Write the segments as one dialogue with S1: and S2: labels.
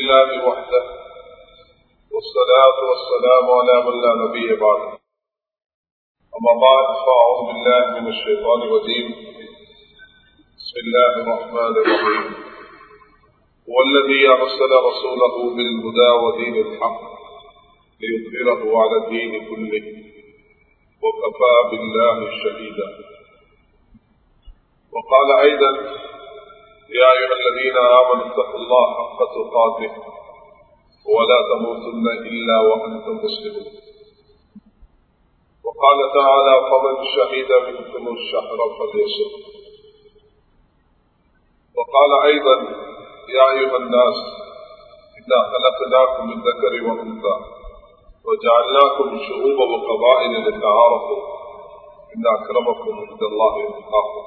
S1: لله وحده والصلاة والسلام على من لا نبي بعده أما بعد فأعوذ بالله من الشيطان الرجيم بسم الله الرحمن الرحيم هو الذي أرسل رسوله بالهدى ودين الحق ليظهره على الدين كله وكفى بالله شهيدا وقال أيضا يا أيها الذين آمنوا اتقوا الله حق تقاته ولا تموتن إلا وأنتم مسلمون وقال تعالى فمن شهد منكم الشهر فليصم وقال أيضا يا أيها الناس إنا خلقناكم من ذكر وأنثى وجعلناكم شعوبا وقبائل لتعارفوا إن أكرمكم عند الله يتقاكم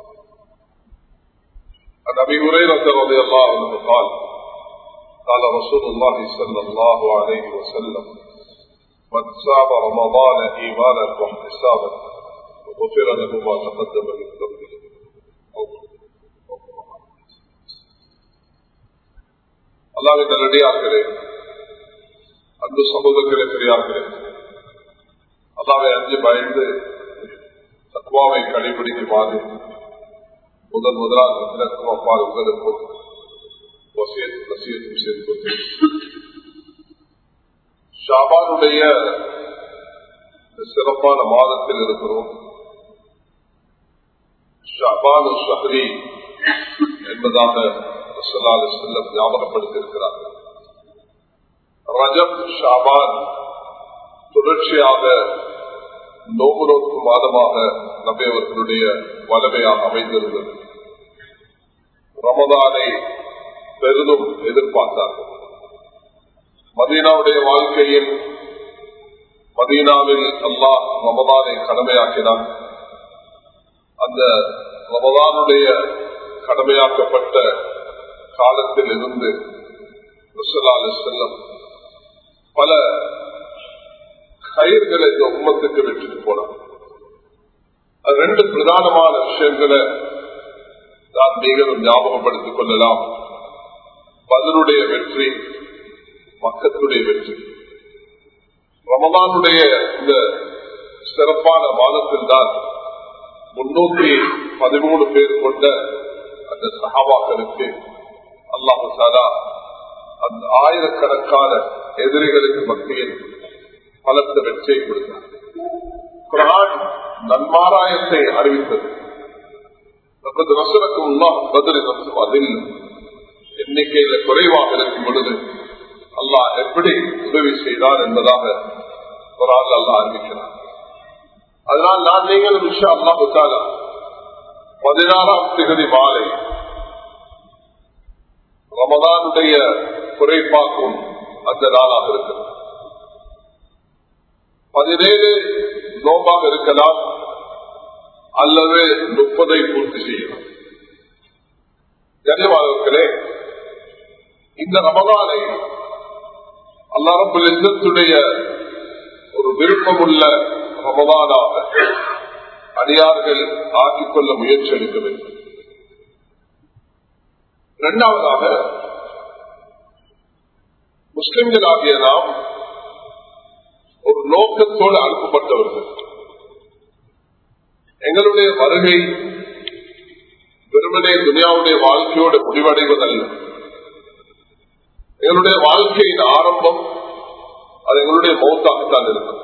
S1: عن أبي هريرة رضي الله عنه قال قال رسول الله صلى الله عليه وسلم من صام رمضان إيمانا واحتسابا وغفر له ما تقدم من ذنبه அல்லாவின் நல்லடியார்களே அன்பு சமூகத்திலே பெரியார்களே அல்லாவை அஞ்சு பயந்து தக்குவாவை கடைபிடிக்குமாறு முதல் முதலாக விளக்கும் அப்பால் உங்களுக்கும் வசியத்தும் சேர்த்து ஷாபானுடைய சிறப்பான மாதத்தில் இருக்கிறோம் ஷாபானு ஷஹரி என்பதாக செல்லம் ஞாபகப்படுத்தியிருக்கிறார்கள் ரஜப் ஷாபான் தொடர்ச்சியாக நோம்பு நோக்கு மாதமாக நம்பியவர்களுடைய வலமையாக அமைந்திருந்தது ரமதானை பெரிதும் எதிர்பார்த்தார்கள் மதீனாவுடைய வாழ்க்கையில் மதீனாவில் அல்லாஹ் ரமதானை கடமையாக்கினார் அந்த ரமதானுடைய கடமையாக்கப்பட்ட காலத்தில் இருந்து செல்லம் பல கயிர்களை இந்த உம்மத்துக்கு விட்டுட்டு போனார் ரெண்டு பிரதானமான விஷயங்களை நான் நீங்களும் ஞாபகப்படுத்திக் கொள்ளலாம் பதிலுடைய வெற்றி மக்கத்துடைய வெற்றி ரமதானுடைய இந்த சிறப்பான மாதத்தில் தான் முன்னூத்தி பதிமூணு பேர் கொண்ட அந்த சகாவாக்களுக்கு அல்லாஹு சாலா அந்த ஆயிரக்கணக்கான எதிரிகளுக்கு மத்தியில் பலத்த வெற்றியை கொடுத்தார் குரான் நன்மாராயத்தை அறிவித்தது ரசனுக்கு முன்னால் பதில் அதில் எண்ணிக்கையில குறைவாக இருக்கும் பொழுது அல்லாஹ் எப்படி உதவி செய்தார் என்பதாக ஒரு ஆள் அல்ல அறிவிக்கிறார் அதனால் நான் நீங்கள் விஷயம் அல்லாஹுக்கால பதினாறாம் திகதி மாலை ரமதானுடைய குறைப்பாக்கும் அந்த நாளாக இருக்கிறது பதினேழு நோம்பாக இருக்கலாம் அல்லது முப்பதை பூர்த்தி செய்யலாம் கனிவாளர்களே இந்த ரமதானை அல்லாரப்புல் இந்தத்துடைய ஒரு விருப்பமுள்ள ரமதானாக அடியார்கள் ஆக்கிக்கொள்ள முயற்சி எடுக்க வேண்டும் இரண்டாவதாக முஸ்லிம்கள் ஆகிய நாம் ஒரு நோக்கத்தோடு அனுப்பப்பட்டவர்கள் எங்களுடைய வருகை வெறுமனே துனியாவுடைய வாழ்க்கையோடு முடிவடைவதல்ல எங்களுடைய வாழ்க்கையின் ஆரம்பம் அது எங்களுடைய மௌத்தாகத்தான் இருக்கும்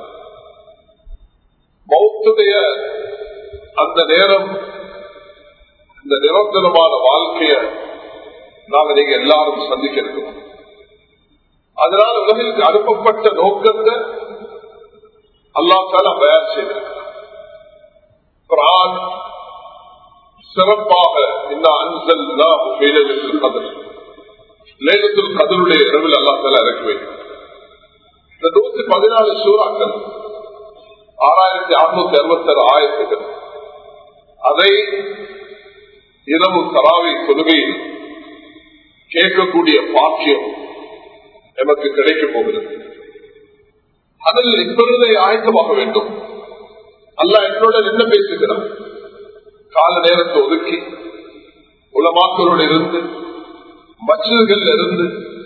S1: மௌத்துடைய அந்த நேரம் இந்த நிரந்தரமான வாழ்க்கைய நாங்க நீங்க எல்லாரும் சந்திக்க இருக்கணும் அதனால் உலகிற்கு அனுப்பப்பட்ட நோக்கத்தை அல்லாத்தால தயார் செய்திருக்கிறார் சிறப்பாக இந்த அன்சல் கதிர் லேலத்தில் கதருடைய இரவில் அல்லாத்தால இறக்கி வைக்கிறார் இந்த நூத்தி பதினாலு சூறாக்கள் ஆறாயிரத்தி அறுநூத்தி அறுபத்தி ஆறு ஆயிரத்துகள் அதை இரவு தராவை தொழுகையில் கேட்கக்கூடிய பாக்கியம் எமக்கு கிடைக்கப் போகிறது அதில் இப்பொழுதை ஆயத்தமாக வேண்டும் அல்ல என்னோட என்ன பேசுகிறான் கால நேரத்தை ஒதுக்கி உலமாக்களோடு இருந்து மச்சல்கள் இருந்து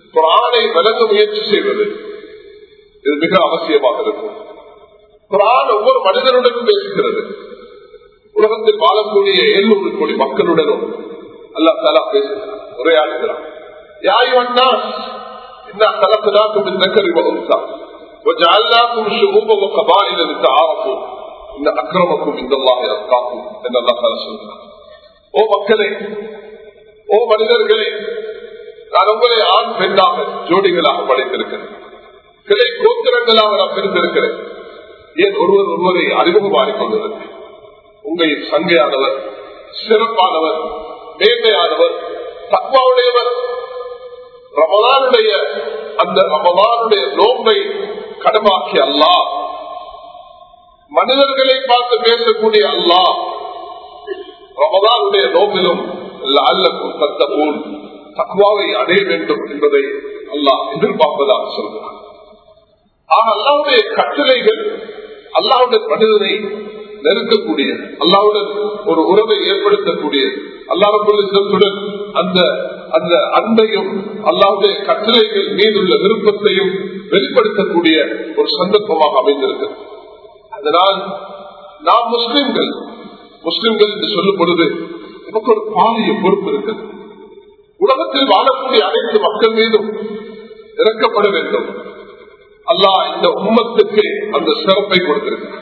S1: குரானை விளங்க முயற்சி செய்வது இது மிக அவசியமாக இருக்கும் குரான் ஒவ்வொரு மனிதனுடனும் பேசுகிறது உலகத்தில் வாழக்கூடிய எழுநூறு கோடி மக்களுடனும் அல்லா தலா பேசுகிறார் உரையாடுகிறார் யாயுவன்னா என்ன கலக்கதாக்கும் இந்த கருவகும்சா وجعلناكم شعوبا وقبائل لتعارفوا ان اكرمكم عند الله اتقاكم ان الله تعالى சொல்கிறார் ஓ மக்களே ஓ மனிதர்களே நான் உங்களை ஆண் பெண்ணாக ஜோடிகளாக படைத்திருக்கிறேன் கிளை கோத்திரங்களாக நான் பிரிந்திருக்கிறேன் ஏன் ஒருவர் ஒருவரை அறிமுகமாறிக் கொண்டிருக்கிறேன் உங்களின் சங்கையானவர் சிறப்பானவர் மேன்மையானவர் தக்மாவுடையவர் ரமலானுடைய அந்த ரமலானுடைய நோம்பை கடமாக்கி அல்லா மனிதர்களை பார்த்து பேசக்கூடிய அல்லா ரமலானுடைய நோம்பிலும் அல்லக்கும் தத்தபோல் தக்வாவை அடைய வேண்டும் என்பதை அல்லாஹ் எதிர்பார்ப்பதாக சொல்கிறார் ஆக அல்லாவுடைய கட்டளைகள் அல்லாவுடைய மனிதனை நெருக்கக்கூடிய அல்லாவுடன் ஒரு உறவை ஏற்படுத்தக்கூடிய அல்லாஹுடன் அந்த அந்த அன்பையும் அல்லாவுடைய கட்டளைகள் மீதுள்ள விருப்பத்தையும் வெளிப்படுத்தக்கூடிய ஒரு சந்தர்ப்பமாக அமைந்திருக்கிறது அதனால் நாம் முஸ்லிம்கள் முஸ்லிம்கள் என்று சொல்லும் பொழுது நமக்கு ஒரு பாரிய பொறுப்பு இருக்கிறது உலகத்தில் வாழக்கூடிய அனைத்து மக்கள் மீதும் இறக்கப்பட வேண்டும் அல்லாஹ் இந்த உம்மத்துக்கு அந்த சிறப்பை கொடுத்திருக்கிறார்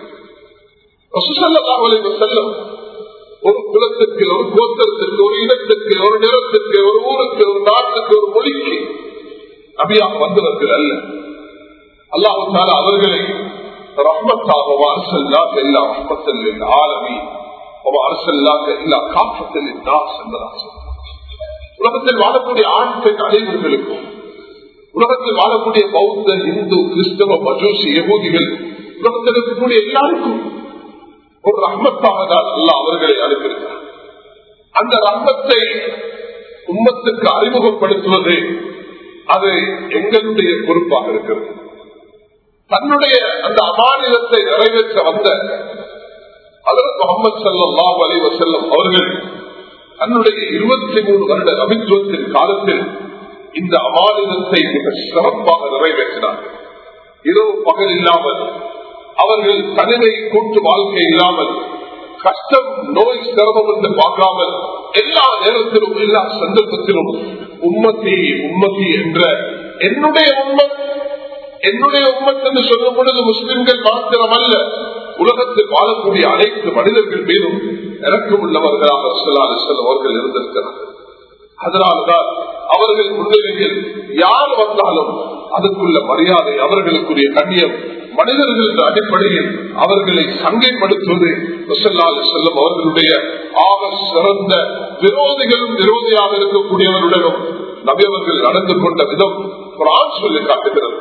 S1: செல்லும் ஒரு குலத்துக்கு ஒரு கோத்திரத்திற்கு ஒரு இனத்துக்கு ஒரு நிறத்துக்கு ஒரு ஊருக்கு ஒரு நாட்டுக்கு ஒரு மொழிக்கு நபியாக வந்தவர்கள் அல்ல அல்லாஹால அவர்களை ரஹ்மத்தாக அரசல்லாக எல்லா ரஹ்மத்தில் ஆலமி அரசல்லாக எல்லா காப்பத்தில் என்பதாக உலகத்தில் வாழக்கூடிய ஆண் பெண் அனைவர்களுக்கும் உலகத்தில் வாழக்கூடிய பௌத்த இந்து கிறிஸ்தவ மஜூசி எகூதிகள் உலகத்தில் இருக்கக்கூடிய எல்லாருக்கும் ஒரு ரஹ்மத்தாக தான் அல்ல அவர்களை அனுப்பியிருக்கிறார் அந்த ரஹ்மத்தை உம்மத்துக்கு அறிமுகப்படுத்துவது அது எங்களுடைய பொறுப்பாக இருக்கிறது தன்னுடைய அந்த அமானிதத்தை நிறைவேற்ற வந்த அதற்கு முகமது சல்லாஹ் அலைவ செல்லும் அவர்கள் தன்னுடைய இருபத்தி மூணு வருட அபித்துவத்தின் காலத்தில் இந்த அமானிதத்தை மிக சிறப்பாக நிறைவேற்றினார்கள் இரவு பகல் இல்லாமல் அவர்கள் தனிமை கூட்டு வாழ்க்கை இல்லாமல் கஷ்டம் நோய் சிரமம் என்று பார்க்காமல் எல்லா நேரத்திலும் எல்லா சந்தர்ப்பத்திலும் உம்மத்தி உம்மத்தி என்ற என்னுடைய உம்மத் என்னுடைய உம்மத் என்று சொல்லும் பொழுது முஸ்லிம்கள் மாத்திரம் அல்ல உலகத்தில் வாழக்கூடிய அனைத்து மனிதர்கள் மீதும் இறக்கம் உள்ளவர்களாக அவர்கள் இருந்திருக்கிறார்கள் அதனால்தான் அவர்கள் முன்னிலையில் யார் வந்தாலும் அதுக்குள்ள மரியாதை அவர்களுக்குரிய கண்ணியம் மனிதர்கள் என்ற அடிப்படையில் அவர்களை சங்கைப்படுத்துவது செல்லும் அவர்களுடைய ஆக சிறந்த விரோதிகளும் விரோதியாக இருக்கக்கூடியவருடனும் நபியவர்கள் நடந்து கொண்ட விதம் குரான் சொல்லி காட்டுகிறது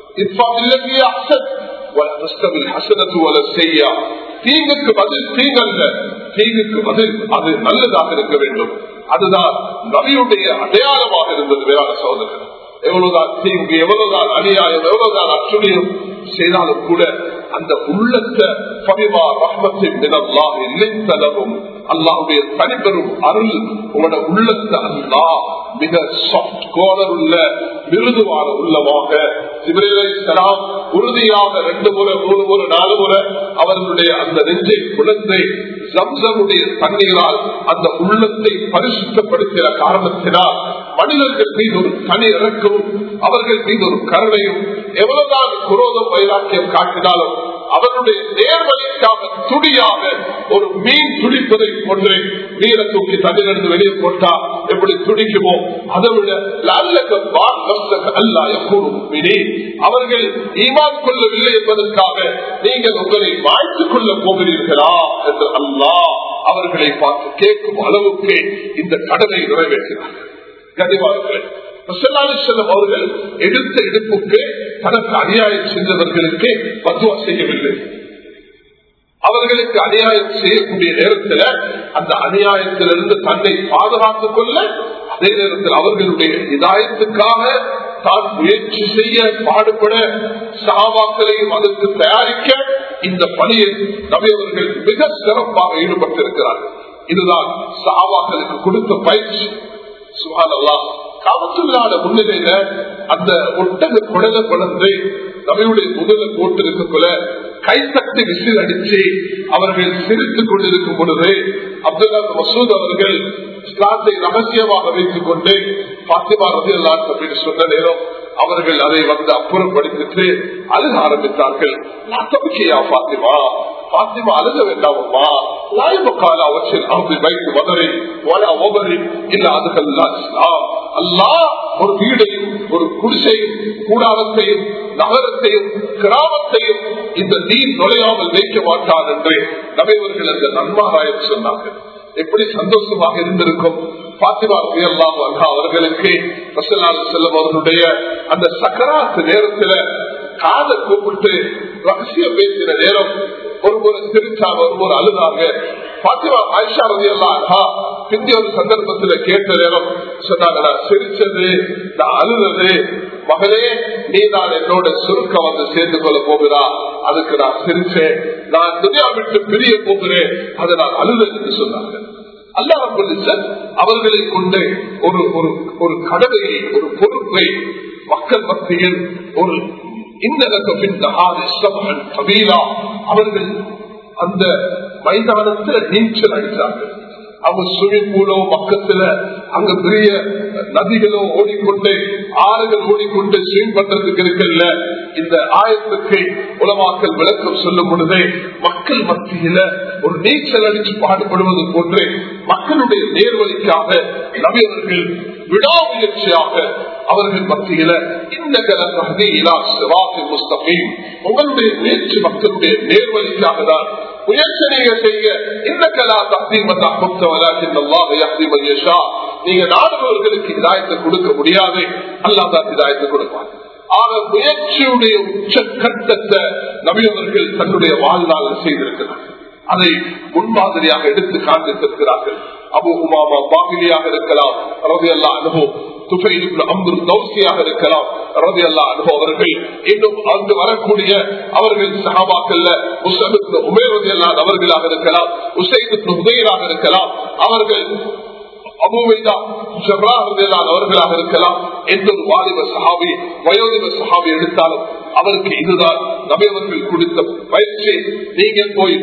S1: தீங்குக்கு பதில் தீங்கல்ல தீங்குக்கு பதில் அது நல்லதாக இருக்க வேண்டும் அதுதான் நபியுடைய அடையாளமாக இருந்தது வேளாண் சகோதரர்கள் எவ்வளவுதான் தீங்கு எவ்வளவுதான் அநியாயம் எவ்வளவுதான் அச்சுடியும் செய்தாலும் கூட அந்த உள்ளத்தை பரிவா ரஹ்மத்தின் மினல்லாஹ் இல்லைத்தளவும் அல்லாஹுடைய தனிப்பெரும் அருள் உங்களோட உள்ளத்தை அல்லா மிக சாஃப்ட் கோலர் உள்ள மிருதுவான உள்ளமாக சிவரேலாம் உறுதியாக ரெண்டு முறை மூணு முறை நாலு முறை அவர்களுடைய அந்த நெஞ்சை குழந்தை சம்சமுடைய தண்ணீரால் அந்த உள்ளத்தை பரிசுத்தப்படுத்தின காரணத்தினால் மனிதர்கள் மீது ஒரு தனி இறக்கமும் அவர்கள் மீது ஒரு கருணையும் எவ்வளவுதான் குரோதம் வைராக்கியம் காட்டினாலும் அவருடைய நேர்வழிக்காக துடியாக ஒரு மீன் துடிப்பதை போன்று நீரை தூக்கி தண்ணிலிருந்து வெளியே போட்டா எப்படி துடிக்குமோ அதை விட அல்ல எப்போதும் அவர்கள் ஈமான் கொள்ளவில்லை என்பதற்காக நீங்கள் உங்களை வாழ்த்துக் கொள்ள போகிறீர்களா என்று அல்லா அவர்களை பார்த்து கேட்கும் அளவுக்கு இந்த கடனை நிறைவேற்றினார் கனிவார்கள் செல்லம் அவர்கள் எடுத்த எடுப்புக்கு தனக்கு அநியாயம் செய்தவர்களுக்கு பத்துவா செய்யவில்லை அவர்களுக்கு அநியாயம் செய்யக்கூடிய நேரத்தில் அந்த அநியாயத்திலிருந்து தன்னை பாதுகாத்துக் கொள்ள அதே நேரத்தில் அவர்களுடைய இதாயத்துக்காக தான் முயற்சி செய்ய பாடுபட சாவாக்களையும் அதற்கு தயாரிக்க இந்த பணியில் நபியவர்கள் மிக சிறப்பாக ஈடுபட்டிருக்கிறார்கள் இதுதான் சாவாக்களுக்கு கொடுத்த பயிற்சி சுகாதல்லா காவத்துள்ளாட முன்னிலையில அந்த ஒட்டக குடலை குழந்தை நபியுடைய முதல போட்டு இருக்கக்குள்ள கைத்தட்டு விசில் அடிச்சு அவர்கள் சிரித்துக் கொண்டிருக்கும் பொழுது அப்துல்லா மசூத் அவர்கள் இஸ்லாத்தை ரகசியமாக வைத்துக் கொண்டு பாத்திமா ரதி அப்படின்னு சொன்ன நேரம் அவர்கள் அதை வந்து அப்புறப்படுத்திட்டு அழுக ஆரம்பித்தார்கள் நான் தப்பிக்கையா பாத்திமா பாத்திமா அழுக வேண்டாமம்மா லாயமக்கால அவற்றில் அவங்க வைத்து வதரை வல ஒவ்வொரு இல்ல அதுகள் இஸ்லாம் அல்லா ஒரு வீடையும் ஒரு குடிசையும் கூடாரத்தையும் நகரத்தையும் கிராமத்தையும் இந்த நீர் நுழையாமல் வைக்க மாட்டார் என்று நபைவர்கள் அந்த நன்மாராயம் சொன்னார்கள் எப்படி சந்தோஷமாக இருந்திருக்கும் பாத்திமா எல்லாம் அவர்களுக்கு செல்லும் அவர்களுடைய அந்த சக்கராத்து நேரத்துல காதை கூப்பிட்டு ரகசியம் பேசின நேரம் ஒரு முறை சிரிச்சாங்க ஒரு முறை அழுதாங்க பாத்திமா ஆயிஷா ரதி எல்லாம் பிந்தி ஒரு சந்தர்ப்பத்துல கேட்ட நேரம் சொன்னாங்க நான் சிரிச்சது நான் அழுதது மகளே நீ நான் என்னோட சுருக்க வந்து சேர்ந்து கொள்ள போகிறா அதுக்கு நான் சிரிச்சேன் நான் துணியா விட்டு பிரிய போகிறேன் அதை நான் அழுதல் என்று சொன்னாங்க அல்லா அவர்களை கொண்டு ஒரு ஒரு ஒரு கடமையை ஒரு பொறுப்பை மக்கள் மத்தியில் ஒரு அவர்கள் அந்த மைதானத்தில் நீச்சல் அடித்தார்கள் அவங்க ஸ்விமிங் பூலோ பக்கத்துல அங்க பெரிய நதிகளோ ஓடிக்கொண்டு ஆறுகள் ஓடிக்கொண்டு ஸ்விம் பண்றதுக்கு இருக்கல இந்த ஆயத்துக்கு உலமாக்கல் விளக்கம் சொல்லும் பொழுது மக்கள் மத்தியில ஒரு நீச்சல் அடிச்சு பாடுபடுவது போன்று மக்களுடைய நேர்வழிக்காக நபியவர்கள் விடாமுயற்சியாக அவர்கள் மத்தியில இந்த முஸ்தபீம் உங்களுடைய முயற்சி மக்களுடைய நேர்வழிக்காக தான் முயற்சி நீங்க செய்ய இந்த கலா நீங்க நாடுபவர்களுக்கு இதாயத்தை கொடுக்க முடியாது அல்லாதான் இதாயத்தை கொடுப்பாங்க ஆக முயற்சியுடைய உச்சக்கட்டத்தை நபியவர்கள் தன்னுடைய வாழ்நாள் செய்திருக்கிறார் அதை முன்மாதிரியாக எடுத்து காண்பித்திருக்கிறார்கள் அபு உமாமா பாகிலியாக இருக்கலாம் ரவி அல்லா அனுபவம் இருக்கலாம் ரவி அல்லா அனுபவம் அவர்கள் இன்னும் அங்கு வரக்கூடிய அவர்கள் சகாபாக்கல்ல உமேரதி அல்லாத அவர்களாக இருக்கலாம் உசைது உதயராக இருக்கலாம் அவர்கள் அவர்களாக இருக்கலாம் எந்த ஒரு வாலிப சஹாபி வயோதிப சஹாபி எடுத்தாலும் அவருக்கு இதுதான் நபையவர்கள் கொடுத்த பயிற்சி நீங்க போய்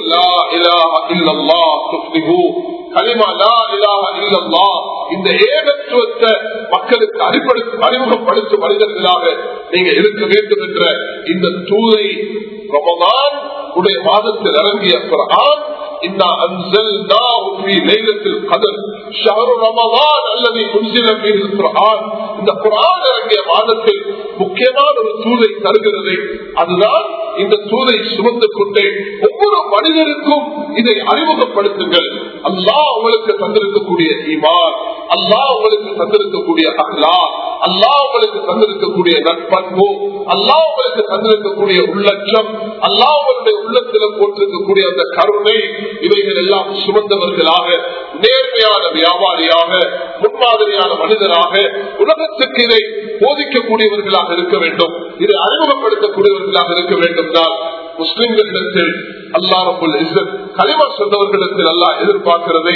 S1: இந்த ஏகத்துவத்தை மக்களுக்கு அறிமுகப்படுத்தும் மனிதர்களாக நீங்க இருக்க வேண்டும் என்ற இந்த தூதை ரமதான் உடைய மாதத்தில் இறங்கிய குரான் إنا أنزلناه في ليلة القدر شهر رمضان الذي أنزل فيه القرآن இந்த குரான் இறங்கிய மாதத்தில் முக்கியமான ஒரு தூதை தருகிறது அதுதான் இந்த தூதை சுமந்து கொண்டே ஒவ்வொரு மனிதருக்கும் இதை அறிமுகப்படுத்துங்கள் அல்லா உங்களுக்கு தந்திருக்கக்கூடிய ஈமான் அல்லா உங்களுக்கு தந்திருக்கக்கூடிய அஹ்லா அல்லா உங்களுக்கு தந்திருக்கக்கூடிய நட்பண்பு அல்லா உங்களுக்கு தந்திருக்கக்கூடிய உள்ளட்சம் அல்லா உங்களுடைய உள்ளத்தில் போட்டிருக்கக்கூடிய அந்த கருணை இவைகள் எல்லாம் சுமந்தவர்களாக நேர்மையான வியாபாரியாக முன்மாதிரியான மனிதராக உலகத்துக்கு இதை போதிக்கக்கூடியவர்களாக இருக்க வேண்டும் இதை அறிமுகப்படுத்தக்கூடியவர்களாக இருக்க வேண்டும் தான் முஸ்லிம்களிடத்தில் அல்லா ரபுல் இஸ்ஸத் களிமா சொன்னவர்களிடத்தில் அல்லா எதிர்பார்க்கிறது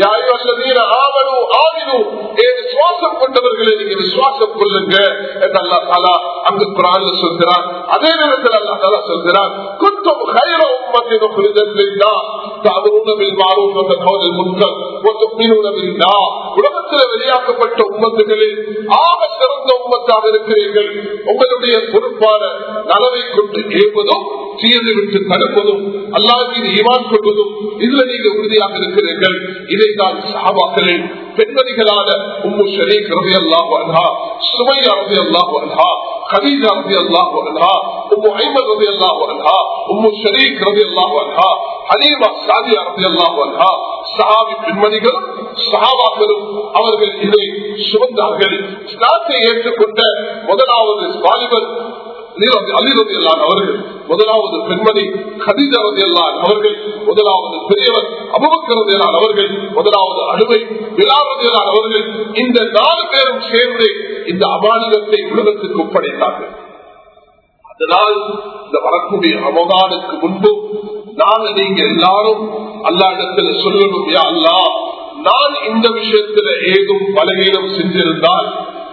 S1: விசுவாசம் கொண்டவர்களை நீங்க விசுவாசம் கொள்ளுங்க என்று அல்லா தாலா அங்கு குரான் சொல்கிறார் அதே நேரத்தில் அல்லா தாலா சொல்கிறார் குற்றம் خير أمة أخرجت للناس تأمرون بالمعروف وتنهون المنكر وتؤمنون بالله உலகத்தில் வெளியாக்கப்பட்ட உம்மத்துகளில் ஆக சிறந்த உம்மத்தாக இருக்கிறீர்கள் உங்களுடைய பொறுப்பான நலவை கொண்டு ஏற்பதும் தீயதை விட்டு தடுப்பதும் அல்லாவின் ஈவான் கொள்வதும் இதுல நீங்க உறுதியாக இருக்கிறீர்கள் இதைதான் சஹாபாக்களில் பெண்மணிகளான உம்மு ஷரீக் ரவி அல்லாஹ் அன்ஹா சுமையா ரவி அல்லாஹ் அன்ஹா خديجة رضي الله عنها أم أيمن رضي الله عنها أم شريك رضي الله عنها حليمة سعدية رضي الله عنها சஹாபி பெண்மணிகளும் சஹாபாக்களும் அவர்கள் இதை சுமந்தார்கள் ஸ்நாத்தை ஏற்றுக்கொண்ட முதலாவது வாலிபர் அலிரதியல்லான் அவர்கள் முதலாவது பெண்மணி கதிஜரதியல்லான் அவர்கள் முதலாவது பெரியவர் அபுபக்கரதியலான் அவர்கள் முதலாவது அழுவை விழாவதியலான் அவர்கள் இந்த நாலு பேரும் சேர்ந்து இந்த அபானிதத்தை உலகத்துக்கு ஒப்படைத்தார்கள் அதனால் இந்த வரக்கூடிய ரமதானுக்கு முன்பு நாங்க நீங்க எல்லாரும் அல்லா இடத்துல சொல்லணும் யா அல்லா நான் இந்த விஷயத்துல ஏதும் பலகீனம் செஞ்சிருந்தால்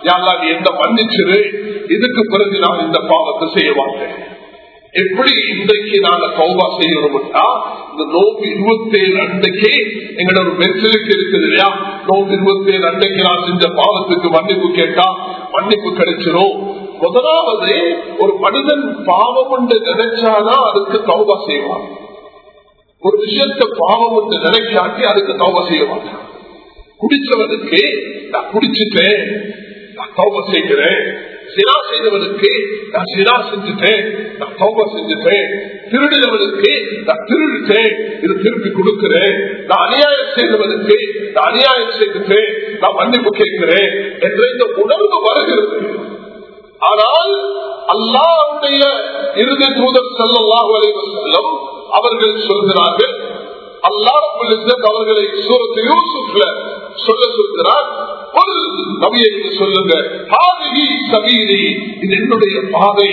S1: யாரா நீ என்ன மன்னிச்சிரு இதுக்கு பிறகு நான் இந்த பாவத்தை செய்ய மாட்டேன் எப்படி இன்றைக்கு நாங்க கௌபா செய்யணும்னா இந்த நோம்பு இருபத்தி ஏழு அன்றைக்கு எங்களோட ஒரு மெச்சலுக்கு இருக்குது இல்லையா நோம்பு இருபத்தி ஏழு அன்றைக்கு நான் செஞ்ச பாவத்துக்கு மன்னிப்பு கேட்டா மன்னிப்பு கிடைச்சிரும் முதலாவது ஒரு மனிதன் பாவம் என்று நினைச்சாதான் அதுக்கு கௌபா செய்வான் ஒரு விஷயத்த பாவம் என்று நினைக்காட்டி அதுக்கு தௌபா செய்ய மாட்டான் குடிச்சவனுக்கு நான் குடிச்சிட்டேன் நான் தௌபா செய்கிறேன் சினா செய்தவனுக்கு நான் சினா செஞ்சுட்டேன் நான் தௌபா செஞ்சுட்டேன் திருடினவனுக்கு நான் திருடிட்டேன் இது திருப்பி கொடுக்கிறேன் நான் அநியாயம் செய்தவனுக்கு நான் அநியாயம் செய்துட்டேன் நான் மன்னிப்பு கேட்கிறேன் என்ற இந்த உணர்வு வருகிறது ஆனால் அல்லாவுடைய இறுதி தூதர் செல்லல்லாஹு செல்லும் அவர்கள் சொல்கிறார்கள் அல்லாஹ் அவர்களை சூரத்து யூசுப்ல சொல்ல சொல்கிறார் ஒரு நபியை சொல்லுங்க பாதகி சபீரி இது என்னுடைய பாதை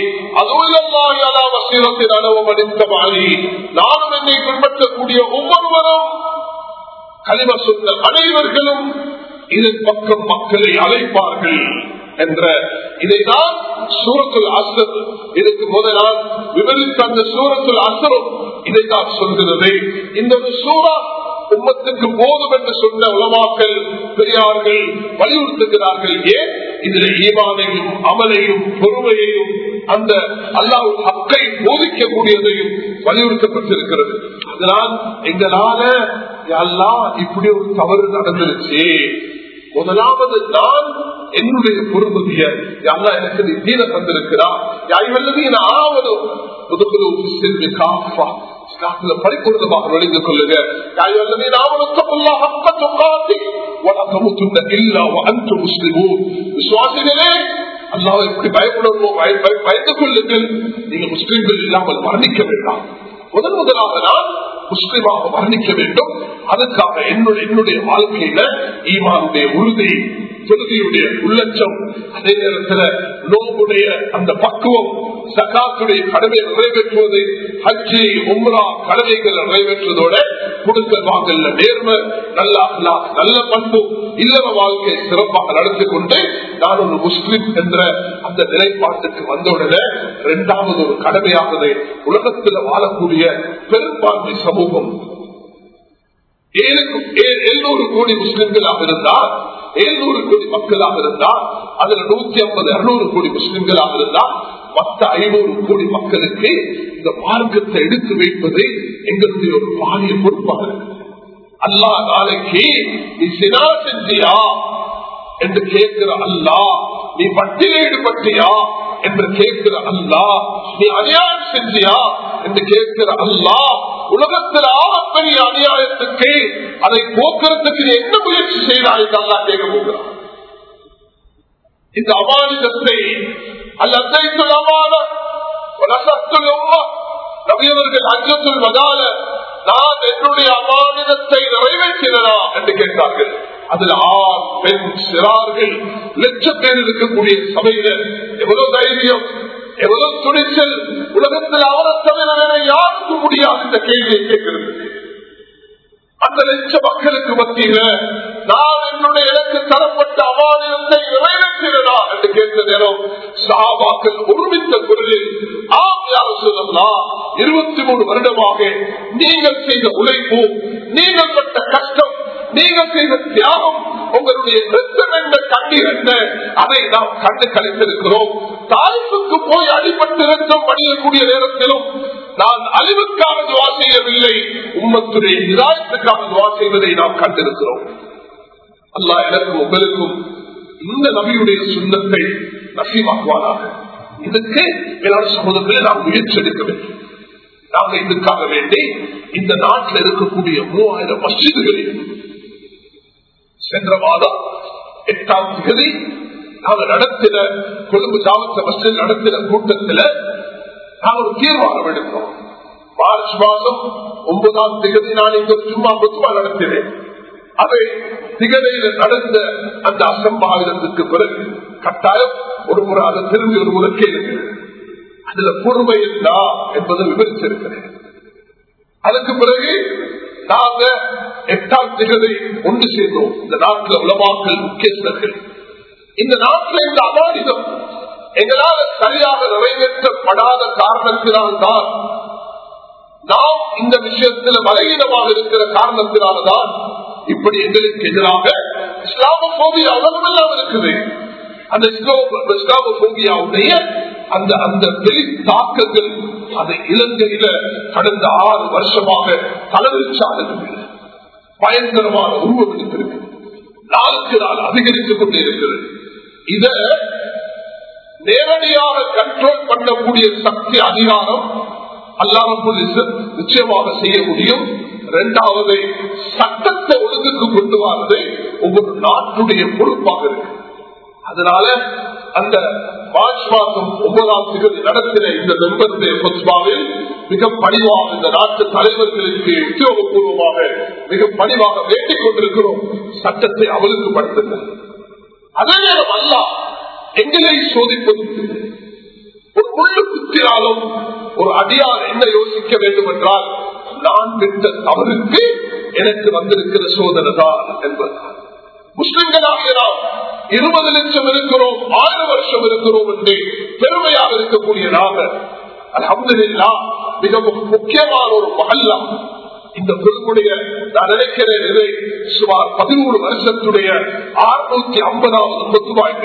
S1: அதுவும் அளவும் அடித்த பாதி நானும் என்னை பின்பற்றக்கூடிய ஒவ்வொருவரும் கலிம சொன்ன அனைவர்களும் இதன் பக்கம் மக்களை அழைப்பார்கள் என்ற இதைதான் சூரத்துல் அசர் இதுக்கு முதலால் விவரித்த அந்த சூரத்துல் அசரும் இதைத்தான் சொல்கிறது இந்த ஒரு சூறா உம்மத்துக்கு போதும் என்று சொன்ன உலமாக்கள் பெரியார்கள் வலியுறுத்துகிறார்கள் ஏன் இதுல ஈமானையும் அமலையும் பொறுமையையும் அந்த அல்லாஹ் ஹக்கை போதிக்கக்கூடியதையும் வலியுறுத்தப்பட்டிருக்கிறது அதனால் எங்களால எல்லாம் இப்படி ஒரு தவறு நடந்துருச்சு முதலாவது நான் என்னுடைய பொறுமதிய யாரா எனக்கு நீ தீன தந்திருக்கிறார் யாய்வல்லதீன ஆவதும் புதுப்புது செல்வி காஃபா பரிபூர்ணமாக நுழைந்து கொள்ளுங்க யாய்வல்லதீன ஆவணத்தமுல்லா ஹக்க காட்டி வழக்கமுத்துள்ள இல்லா அன்று முஸ்லிமும் விசுவாசிகளே அல்லாவை எப்படி பயப்படணுமோ பயந்து கொள்ளுங்கள் நீங்க முஸ்லிம்கள் இல்லாமல் மரணிக்க வேண்டாம் முதன் முதலாக நான் முஸ்லிமாக மரணிக்க வேண்டும் அதுக்காக என்னுடைய என்னுடைய வாழ்க்கையில ஈமானுடைய உறுதி தொழுதியுடைய உள்ளச்சம் அதே நேரத்தில் நோம்புடைய அந்த பக்குவம் சகாத்துடைய கடமையை நிறைவேற்றுவது ஹஜ்ஜி உம்ரா கடமைகளை நிறைவேற்றுவதோட கொடுத்த வாங்கல்ல நேர்மை நல்ல அஹ்லாக், நல்ல பண்பு இல்லற வாழ்க்கை சிறப்பாக நடத்தி கொண்டு நான் ஒரு முஸ்லிம் என்ற அந்த நிலைப்பாட்டுக்கு வந்தவுடனே இரண்டாவது ஒரு கடமையானது உலகத்தில் வாழக்கூடிய பெரும்பான்மை சமூகம் எழுநூறு கோடி முஸ்லிம்களாக இருந்தால் எழுநூறு கோடி மக்களாக இருந்தால் அதுல நூத்தி ஐம்பது இருநூறு கோடி முஸ்லிம்களாக இருந்தால் மற்ற ஐநூறு கோடி மக்களுக்கு இந்த மார்க்கத்தை எடுத்து வைப்பது எங்களுடைய ஒரு பாரிய பொறுப்பாக இருக்கு அல்லா நாளைக்கு நீ சினா செஞ்சியா என்று கேட்கிற அல்லா நீ பட்டியல ஈடுபட்டியா என்று கேட்கிற அல்லா நீ அநியாயம் செஞ்சியா என்று கேட்கிற அல்லா உலகத்தில் ஆகப்பெரிய அநியாயத்துக்கு அதை போக்குறதுக்கு நீ என்ன முயற்சி செய்தாய் என்று அல்லா கேட்க போகிறான் இந்த அமானிதத்தை அல்ல அமான நபியவர்கள் அஜத்துல் வகால நான் என்னுடைய அமானிதத்தை நிறைவேற்றினா என்று கேட்டார்கள் அதுல ஆண் பெண் சிறார்கள் லட்சம் பேர் இருக்கக்கூடிய சபையில எவ்வளவு தைரியம் எவ்வளவு துணிச்சல் உலகத்தில் அவரை தவிர வேற யாருக்கும் முடியாது இந்த கேள்வியை கேட்கிறது அந்த லட்ச மக்களுக்கு மத்தியில நான் என்னுடைய எனக்கு தரப்பட்ட அமானியத்தை நிறைவேற்றினா என்று கேட்ட நேரம் சாபாக்கள் ஒருமித்த குரலில் ஆம் யார் சொல்லலாம் இருபத்தி மூணு வருடமாக நீங்கள் செய்த உழைப்பு நீங்கள் பட்ட கஷ்டம் நீங்கள் செய்த தியாகம் உங்களுடைய ரத்தம் என்ன கண்ணீர் என்ன அதை நாம் கண்டு கழித்திருக்கிறோம் தாய்ப்புக்கு போய் அடிபட்டு ரத்தம் படியக்கூடிய நேரத்திலும் நான் அழிவுக்காக துவா செய்யவில்லை உம்மத்துடைய நிதாயத்துக்காக துவா செய்வதை நாம் கண்டிருக்கிறோம் அல்லா எனக்கும் உங்களுக்கும் இந்த நபியுடைய சுண்ணத்தை நசீமாக்குவாராக இதுக்கு என்னோட சமூகத்தில் நாம் முயற்சி எடுக்க வேண்டும் நாங்க இதுக்காக வேண்டி இந்த நாட்டில் இருக்கக்கூடிய மூவாயிரம் மசிதுகளில் சென்ற மாதம் எட்டாம் தேதி நாங்க நடத்தின கொழும்பு சாவத்த மசில் நடத்தின கூட்டத்தில் நான் ஒரு தீர்மானம் எடுத்தோம் மார்ச் மாதம் ஒன்பதாம் தேதி நான் இங்க சும்மா முத்துமா நடத்தினேன் அதை திகழையில நடந்த அந்த அசம்பாவிதத்துக்கு பிறகு கட்டாயம் ஒரு முறை அதை திரும்பி ஒரு முறை கேளுகிறேன் அதுல பொறுமை இருந்தா என்பதை விவரிச்சிருக்கிறேன் அதுக்கு பிறகு நாங்க எட்டாம் திகதை ஒன்று சேர்ந்தோம் இந்த நாட்டில் உலமாக்கல் முக்கியஸ்தர்கள் இந்த நாட்டில் இந்த அபாடிதம் எங்களால் சரியாக நிறைவேற்றப்படாத காரணத்தினால்தான் நாம் இந்த விஷயத்தில் பலகீனமாக இருக்கிற காரணத்தினால்தான் இப்படி எங்களுக்கு எதிராக இஸ்லாமோபியா உலகமெல்லாம் இருக்குது அந்த இஸ்லாமோபியாவுடைய அந்த அந்த வெளி தாக்கங்கள் அதை இலங்கையில கடந்த ஆறு வருஷமாக தலைவிச்சாளர்கள் பயங்கரமான உருவம் எடுத்திருக்கு நாளுக்கு நாள் அதிகரித்துக் கொண்டே இருக்கிறது இத நேரடியாக கண்ட்ரோல் பண்ணக்கூடிய சக்தி அதிகாரம் அல்லாமல் நிச்சயமாக செய்ய முடியும் இரண்டாவது சட்டத்தை ஒழுங்குக்கு கொண்டு வரது ஒவ்வொரு நாட்டுடைய பொறுப்பாக இருக்கு அதனால அந்த மார்ச் மாதம் ஒன்பதாம் தேதி நடத்தின இந்த மெம்பருடைய பொதுவாவில் மிக பணிவாக இந்த நாட்டு தலைவர்களுக்கு உத்தியோகபூர்வமாக மிக பணிவாக வேண்டிக் கொண்டிருக்கிறோம் சட்டத்தை அவளுக்கு படுத்துங்கள் அதே நேரம் அல்ல எங்களை சோதிப்பது ஒரு முள்ளு குத்தினாலும் ஒரு அடியார் என்ன யோசிக்க வேண்டும் என்றால் நான் பெற்ற தவறுக்கு எனக்கு வந்திருக்கிற சோதனை தான் என்பதுதான் முஸ்லிம்களாக நாம் இருபது லட்சம் இருக்கிறோம் ஆயிரம் வருஷம் இருக்கிறோம் என்று பெருமையாக இருக்கக்கூடிய நாங்கள் அலமதுல்லா மிக முக்கியமான ஒரு மகல்லா இந்த பெருமுடைய நான் நினைக்கிறேன் இதை சுமார் பதிமூணு வருஷத்துடைய அறுநூத்தி ஐம்பதாவது முத்துவாய்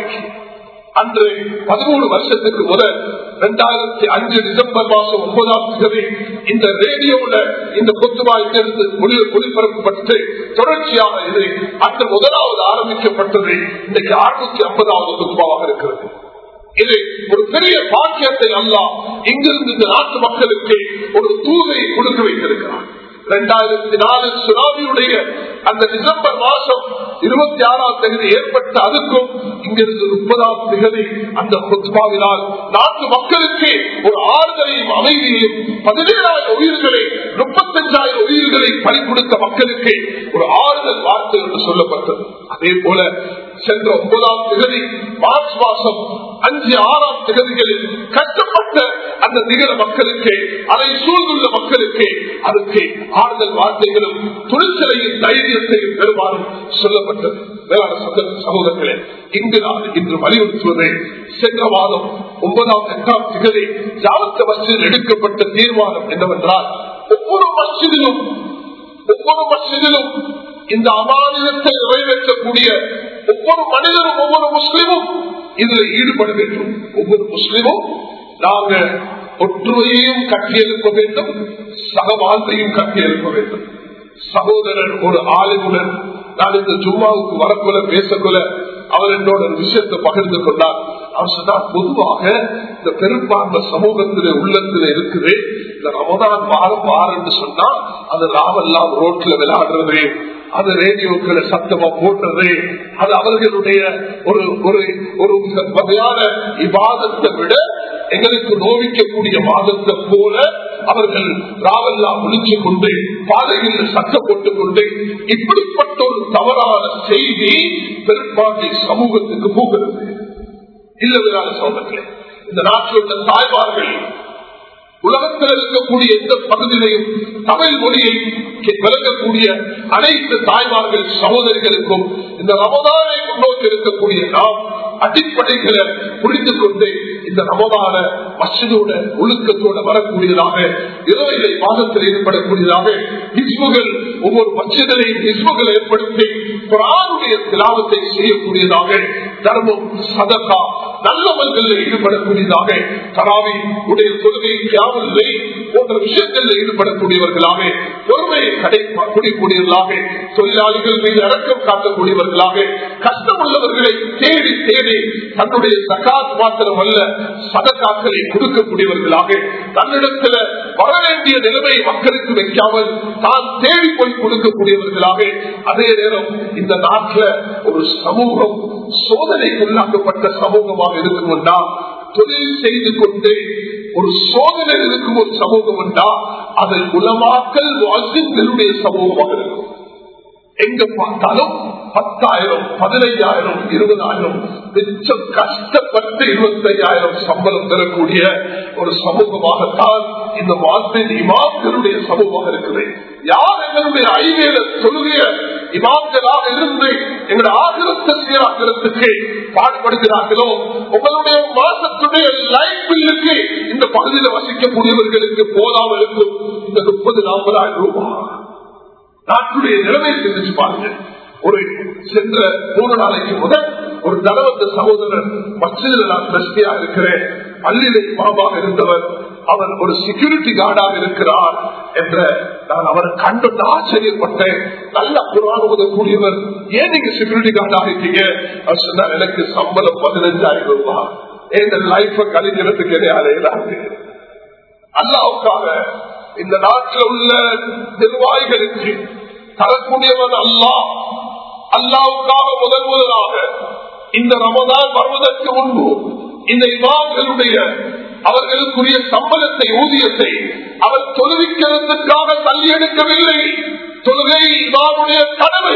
S1: அன்று பதிமூணு வருஷத்துக்கு முதல் இரண்டாயிரத்தி அஞ்சு டிசம்பர் மாசம் ஒன்பதாம் தேதி இந்த ரேடியோல இந்த கொத்துவாயிலிருந்து ஒளி ஒளிபரப்பப்பட்டு தொடர்ச்சியாக இது அன்று முதலாவது ஆரம்பிக்கப்பட்டது இன்றைக்கு அறுநூத்தி ஐம்பதாவது கொத்துவாக இருக்கிறது இது ஒரு பெரிய பாக்கியத்தை அல்ல இங்கிருந்து இந்த நாட்டு மக்களுக்கு ஒரு தூதை கொடுக்க வைத்திருக்கிறார் இரண்டாயிரத்தி நாலு சுனாமியுடைய அந்த டிசம்பர் மாசம் இருபத்தி ஆறாம் தேதி ஏற்பட்ட அதுக்கும் இங்கிருந்து முப்பதாம் தேதி அந்த குத்பாவினால் நாட்டு மக்களுக்கு ஒரு ஆறுதலையும் அமைதியையும் பதினேழாயிரம் உயிர்களை முப்பத்தஞ்சாயிரம் உயிர்களை பறி கொடுத்த மக்களுக்கு ஒரு ஆறுதல் வார்த்தை என்று சொல்லப்பட்டது அதே போல சென்ற ஒன்பதாம் திகதி மார்ச் மாசம் அஞ்சு ஆறாம் திகதிகளில் கஷ்டப்பட்ட அந்த நிகழ மக்களுக்கு அதை சூழ்ந்துள்ள மக்களுக்கு அதுக்கு ஆறுதல் வார்த்தைகளும் துணிச்சலையும் தைரியத்தையும் பெருமாறும் சொல்லப்பட்டது வேளாண் சகோதரர்களே இங்கு நான் இன்று வலியுறுத்துவது சென்ற மாதம் ஒன்பதாம் எட்டாம் திகதி ஜாவத்த மசிதில் எடுக்கப்பட்ட தீர்மானம் என்னவென்றால் ஒவ்வொரு மசிதிலும் ஒவ்வொரு மசிதிலும் இந்த அமானியத்தை நிறைவேற்றக்கூடிய ஒவ்வொரு மனிதனும் ஒவ்வொரு முஸ்லிமும் இதில் ஈடுபட வேண்டும் ஒவ்வொரு முஸ்லிமும் நாங்க ஒற்றுமையையும் கட்டியெழுப்ப வேண்டும் சகவாழ்வையும் கட்டியெழுப்ப வேண்டும் சகோதரர் ஒரு ஆளுநர் நான் இந்த ஜும்மாவுக்கு வரக்குள்ள பேசக்குள்ள அவர் என்னோட ஒரு விஷயத்தை பகிர்ந்து கொண்டார் அவர் சொன்னார் பொதுவாக இந்த பெரும்பான்மை சமூகத்தில உள்ளத்துல இருக்குது இந்த ரமதான் வாரம் வாரன்னு சொன்னா அது ராவெல்லாம் ரோட்ல விளையாடுறது அது ரேடியோக்களை சத்தமா போடுறது அது அவர்களுடைய ஒரு ஒரு ஒரு வகையான விவாதத்தை விட எங்களுக்கு நோவிக்கக்கூடிய மாதத்தை போல அவர்கள் ராவெல்லாம் முடிச்சு கொண்டு பாதையில் சத்தம் போட்டுக் கொண்டு இப்படிப்பட்ட ஒரு தவறான செய்தி பெரும்பான்மை சமூகத்துக்கு போகிறது இல்லவில்லாத சோதர்களே இந்த நாட்டில் உள்ள தாய்மார்கள் உலகத்தில் இருக்கக்கூடிய எந்த பகுதியிலையும் தமிழ் மொழியை விளக்கக்கூடிய அனைத்து தாய்மார்கள் சகோதரிகளுக்கும் இந்த ரமதானை முன்னோக்கி இருக்கக்கூடிய நாம் அடிப்படைகளை புரிந்து கொண்டு இந்த ரமதான மசிதோட ஒழுக்கத்தோட வரக்கூடியதாக இரவிலை மாதத்தில் ஏற்படக்கூடியதாக இஸ்முகள் ஒவ்வொரு மசிதலையும் இஸ்முகள் ஏற்படுத்தி குரானுடைய திலாவத்தை செய்யக்கூடியதாக தர்மம் சதக்கா நல்லவர்களில் ஈடுபடக்கூடியதாக தராவி உடைய கொள்கை தியாவில்லை போன்ற விஷயங்களில் ஈடுபடக்கூடியவர்களாக பொறுமையை கடைக்கூடியவர்களாக தொழிலாளிகள் மீது அடக்கம் காட்டக்கூடியவர்களாக கஷ்டமுள்ளவர்களை தேடி தேடி தன்னுடைய சகாத் மாத்திரம் அல்ல சதக்காக்களை கொடுக்கக்கூடியவர்களாக தன்னிடத்தில் வர வேண்டிய நிலைமை மக்களுக்கு வைக்காமல் தான் தேடி போய் கொடுக்கக்கூடியவர்களாக அதே நேரம் இந்த நாட்டில் ஒரு சமூகம் சோதனைக்குள்ளாக்கப்பட்ட சமூகமாக இருக்கும் என்றால் தொழில் செய்து கொண்டு ஒரு சோதனை இருக்கும் ஒரு சமூகம் என்றால் அது உலமாக்கல் வாசிங்களுடைய சமூகமாக இருக்கும் எங்க பார்த்தாலும் பத்தாயிரம் பதினைஞ்சாயிரம் இருபதாயிரம் மிச்சம் கஷ்டப்பட்டு இருபத்தையாயிரம் சம்பளம் பெறக்கூடிய ஒரு சமூகமாகத்தான் இந்த வாழ்வின் இமாம்களுடைய சமூகமாக இருக்குது யார் எங்களுடைய ஐவேல தொழுகைய இமாம்களாக இருந்து எங்களுடைய ஆகிரத்தை சீராக்கிறதுக்கு பாடுபடுகிறார்களோ உங்களுடைய மாசத்துடைய லைஃப் பில்லுக்கு இந்த பகுதியில் வசிக்கக்கூடியவர்களுக்கு போதாமல் இருக்கும் இந்த முப்பது நாற்பதாயிரம் ரூபாய் நாட்டுடைய நிலைமை சிந்திச்சு பாருங்க ஒரு சென்ற மூணு நாளைக்கு முதல் ஒரு தனவந்த சகோதரர் மச்சிதில் நான் பிரஸ்தியாக இருக்கிறேன் பள்ளியிலே பாபாக இருந்தவர் அவர் ஒரு செக்யூரிட்டி கார்டாக இருக்கிறார் என்ற நான் அவர் கண்டு ஆச்சரியப்பட்டேன் நல்ல புறான் உதவக்கூடியவர் ஏன் நீங்க செக்யூரிட்டி கார்டாக இருக்கீங்க அவர் சொன்னார் எனக்கு சம்பளம் பதினஞ்சாயிரம் ரூபாய் என் லைஃப கழிக்கிறதுக்கு அலையிலாது அல்லாவுக்காக இந்த நாட்டில் உள்ள நிர்வாகிகளுக்கு தரக்கூடியவன் அல்லா அல்லாவுக்காக முதல் முதலாக இந்த ரமதான் வருவதற்கு முன்பு இந்த இமாம்களுடைய அவர்களுக்குரிய சம்பளத்தை ஊதியத்தை அவர் தொழுவிக்கிறதுக்காக தள்ளி எடுக்கவில்லை தொழுகை இமாமுடைய கடமை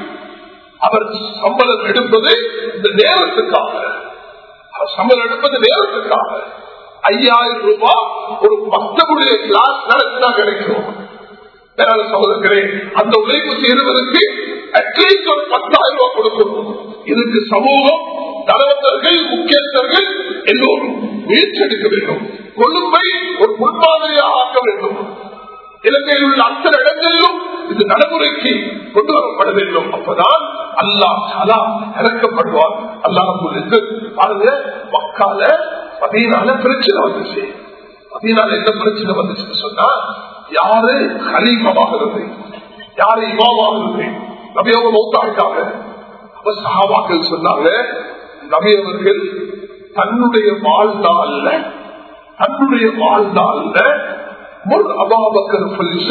S1: அவர் சம்பளம் எடுப்பது இந்த நேரத்துக்காக அவர் சம்பளம் எடுப்பது நேரத்துக்காக ஐயாயிரம் ரூபாய் ஒரு பக்தனுடைய கிளாஸ் நடத்தினா கிடைக்கும் சகோதரர்களே அந்த உழைப்பு செய்வதற்கு அட்லீஸ்ட் ஒரு பத்தாயிரம் ரூபாய் கொடுக்கணும் இதுக்கு சமூகம் தலைவர்கள் முக்கியஸ்தர்கள் எல்லோரும் முயற்சி எடுக்க வேண்டும் கொழும்பை ஒரு முன்மாதிரியாக ஆக்க வேண்டும் இலங்கையில் உள்ள அத்தனை இடங்களிலும் இது நடைமுறைக்கு கொண்டு வரப்பட வேண்டும் அப்பதான் அல்லாஹ் அலா இறக்கப்படுவார் அல்லாஹ் பாருங்க மக்கால பதினால பிரச்சனை வந்துச்சு பதினால என்ன பிரச்சனை வந்துச்சுன்னு சொன்னா யாரு ஹலீஃபமாகிறது யாரு இமாமாகிறது நபியவங்க மௌத்தாக்காங்க அப்ப சகாபாக்கள் சொன்னாங்க நபியவர்கள் தன்னுடைய வாழ்நாள்ல தன்னுடைய வாழ்நாள்ல முன் அபாபக்கர்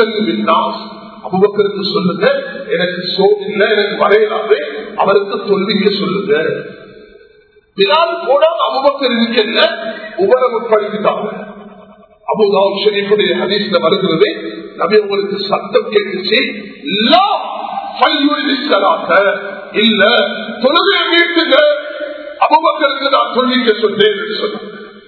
S1: அபுபக்கருக்கு சொல்லுங்க எனக்கு சோதில்ல எனக்கு வரையலாது அவருக்கு தொல்விக்க சொல்லுங்க பிலால் கூட அபுபக்கர் இருக்கல உபரமுட்படுத்திட்டாங்க அபுதாப் ஷெரீஃபுடைய ஹதீஸ்ல வருகிறது நபி உங்களுக்கு சத்தம் கேட்டுச்சு இல்ல தொழுகை வீட்டுங்க அபுபக்கருக்கு நான் தொழிலிக்க சொன்னேன் என்று சொன்னாங்க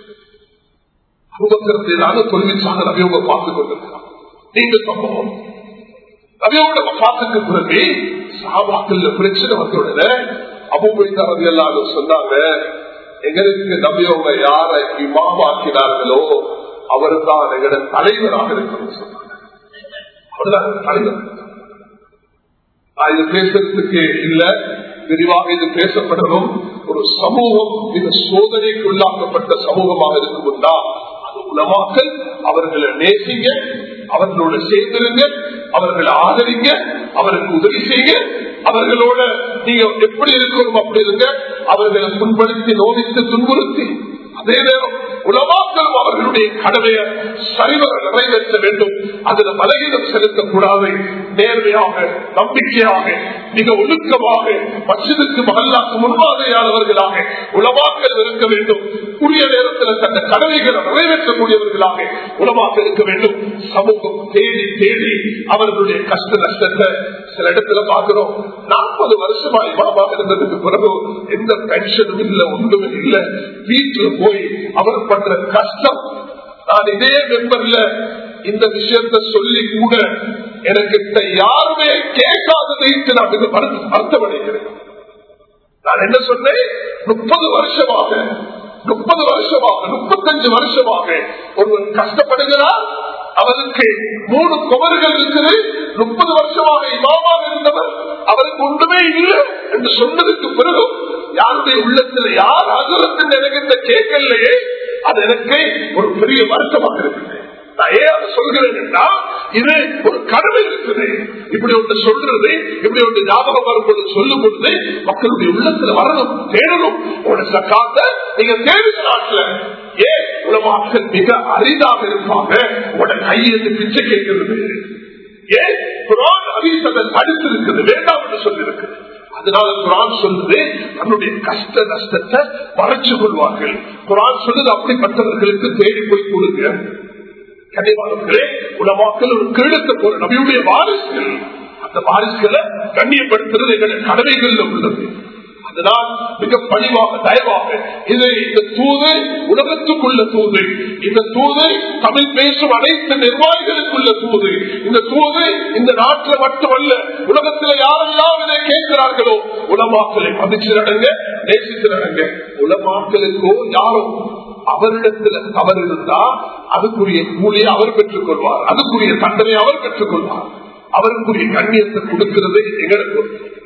S1: அபுபக்கருக்கு நானும் தொழிற்சாங்க நபியோக பார்த்துக் கொண்டிருக்கிறான் நீங்க சம்பவம் நபியோட பார்த்துக்கு பிறகு சாபாக்கல்ல பிரச்சனை வந்தோட அபுபைதாரது எல்லாரும் சொன்னாங்க எங்களுக்கு நபியோக யார இமாமாக்கினார்களோ அவர் தான் எங்களோட தலைவராக இருக்கணும் சொன்னாங்க அவர்தான் தலைவர் நான் இது பேசுறதுக்கு இல்ல விரிவாக இது பேசப்படணும் ஒரு சமூகம் இது சோதனைக்கு உள்ளாக்கப்பட்ட சமூகமாக இருக்கும்னா அது உலமாக்கல் அவர்களை நேசிங்க அவர்களோட சேர்ந்திருங்க அவர்களை ஆதரிங்க அவருக்கு உதவி செய்யுங்க அவர்களோட நீங்க எப்படி இருக்கணும் அப்படி இருங்க அவர்களை புண்படுத்தி நோவித்து துன்புறுத்தி அதே நேரம் உலமாக்களும் அவர்களுடைய கடமையை சரிவர நிறைவேற்ற வேண்டும் அதுல பலகீனம் செலுத்தக்கூடாது நேர்மையாக நம்பிக்கையாக மிக ஒழுக்கமாக மசிதுக்கு மகல்லாக்கு முன்மாதிரியானவர்களாக உலமாக்கள் இருக்க வேண்டும் உரிய நேரத்தில் தந்த கடமைகளை நிறைவேற்றக்கூடியவர்களாக உலமாக்க இருக்க வேண்டும் சமூகம் தேடி தேடி அவர்களுடைய கஷ்ட நஷ்டத்தை சில இடத்துல பார்க்கிறோம் நாற்பது வருஷமா இமாமாக இருந்ததுக்கு பிறகு எந்த பென்ஷனும் இல்லை ஒன்றுமே இல்லை வீட்டுல போய் அவர் பண்ற கஷ்டம் நான் இதே மெம்பர்ல இந்த விஷயத்த சொல்லி கூட எனக்கு யாருமே கேட்காததை நான் இது அர்த்தமடைகிறேன் நான் என்ன சொன்னேன் முப்பது வருஷமாக முப்பது வருஷமாக முப்பத்தஞ்சு வருஷமாக ஒருவன் கஷ்டப்படுகிறார் அவருக்கு மூணு குமர்கள் இருக்குது முப்பது வருஷமாக இமாமாக இருந்தவர் அவருக்கு ஒன்றுமே இல்லை என்று சொன்னதுக்கு பிறகு யாருடைய உள்ளத்தில் யார் அகலத்தில் எனக்கு இந்த கேட்கலையே அது எனக்கு ஒரு பெரிய வருத்தமாக இருக்குது நான் ஏன் அதை சொல்கிறேன் இது ஒரு கடமை இருக்குது இப்படி ஒன்று சொல்றது இப்படி ஒன்று ஞாபகம் வரும்போது சொல்லும் பொழுது மக்களுடைய உள்ளத்துல வரணும் தேடணும் ஒரு சக்காத்த நீங்க தேடுங்க நாட்டுல ஏன் உலமாக்கள் மிக அரிதாக இருப்பாங்க உங்களோட கையெழுத்து பிச்சை கேட்கிறது ஏன் குரான் அரிசதை தடுத்திருக்குது வேண்டாம் என்று சொல்லியிருக்கு அதனால குரான் சொல்லுது தன்னுடைய கஷ்ட நஷ்டத்தை மறைச்சு கொள்வார்கள் குரான் சொல்லுது அப்படிப்பட்டவர்களுக்கு தேடி போய் கொடுங்க கனிவாளர்களே உலமாக்கள் ஒரு கிரீடத்தை போற நபியுடைய வாரிசுகள் அந்த வாரிசுகளை கண்ணியப்படுத்துறது எங்களுடைய கடமைகள்ல உள்ளது அதனால் மிக பணிவாக தயவாக இது இந்த தூது உலகத்துக்குள்ள தூது இந்த தூது தமிழ் பேசும் அனைத்து நிர்வாகிகளுக்குள்ள தூது இந்த தூது இந்த நாட்டில் மட்டுமல்ல உலகத்தில் யாரெல்லாம் இதை கேட்கிறார்களோ உலமாக்களை மதிச்சு நடங்க நேசித்து நடங்க உலமாக்களுக்கோ யாரோ அவரிடத்துல தவறு இருந்தா அதுக்குரிய கூலியை அவர் பெற்றுக் கொள்வார் அதுக்குரிய தண்டனை அவர் பெற்றுக் கொள்வார் அவருக்குரிய கண்ணியத்தை கொடுக்கிறது எங்களுக்கு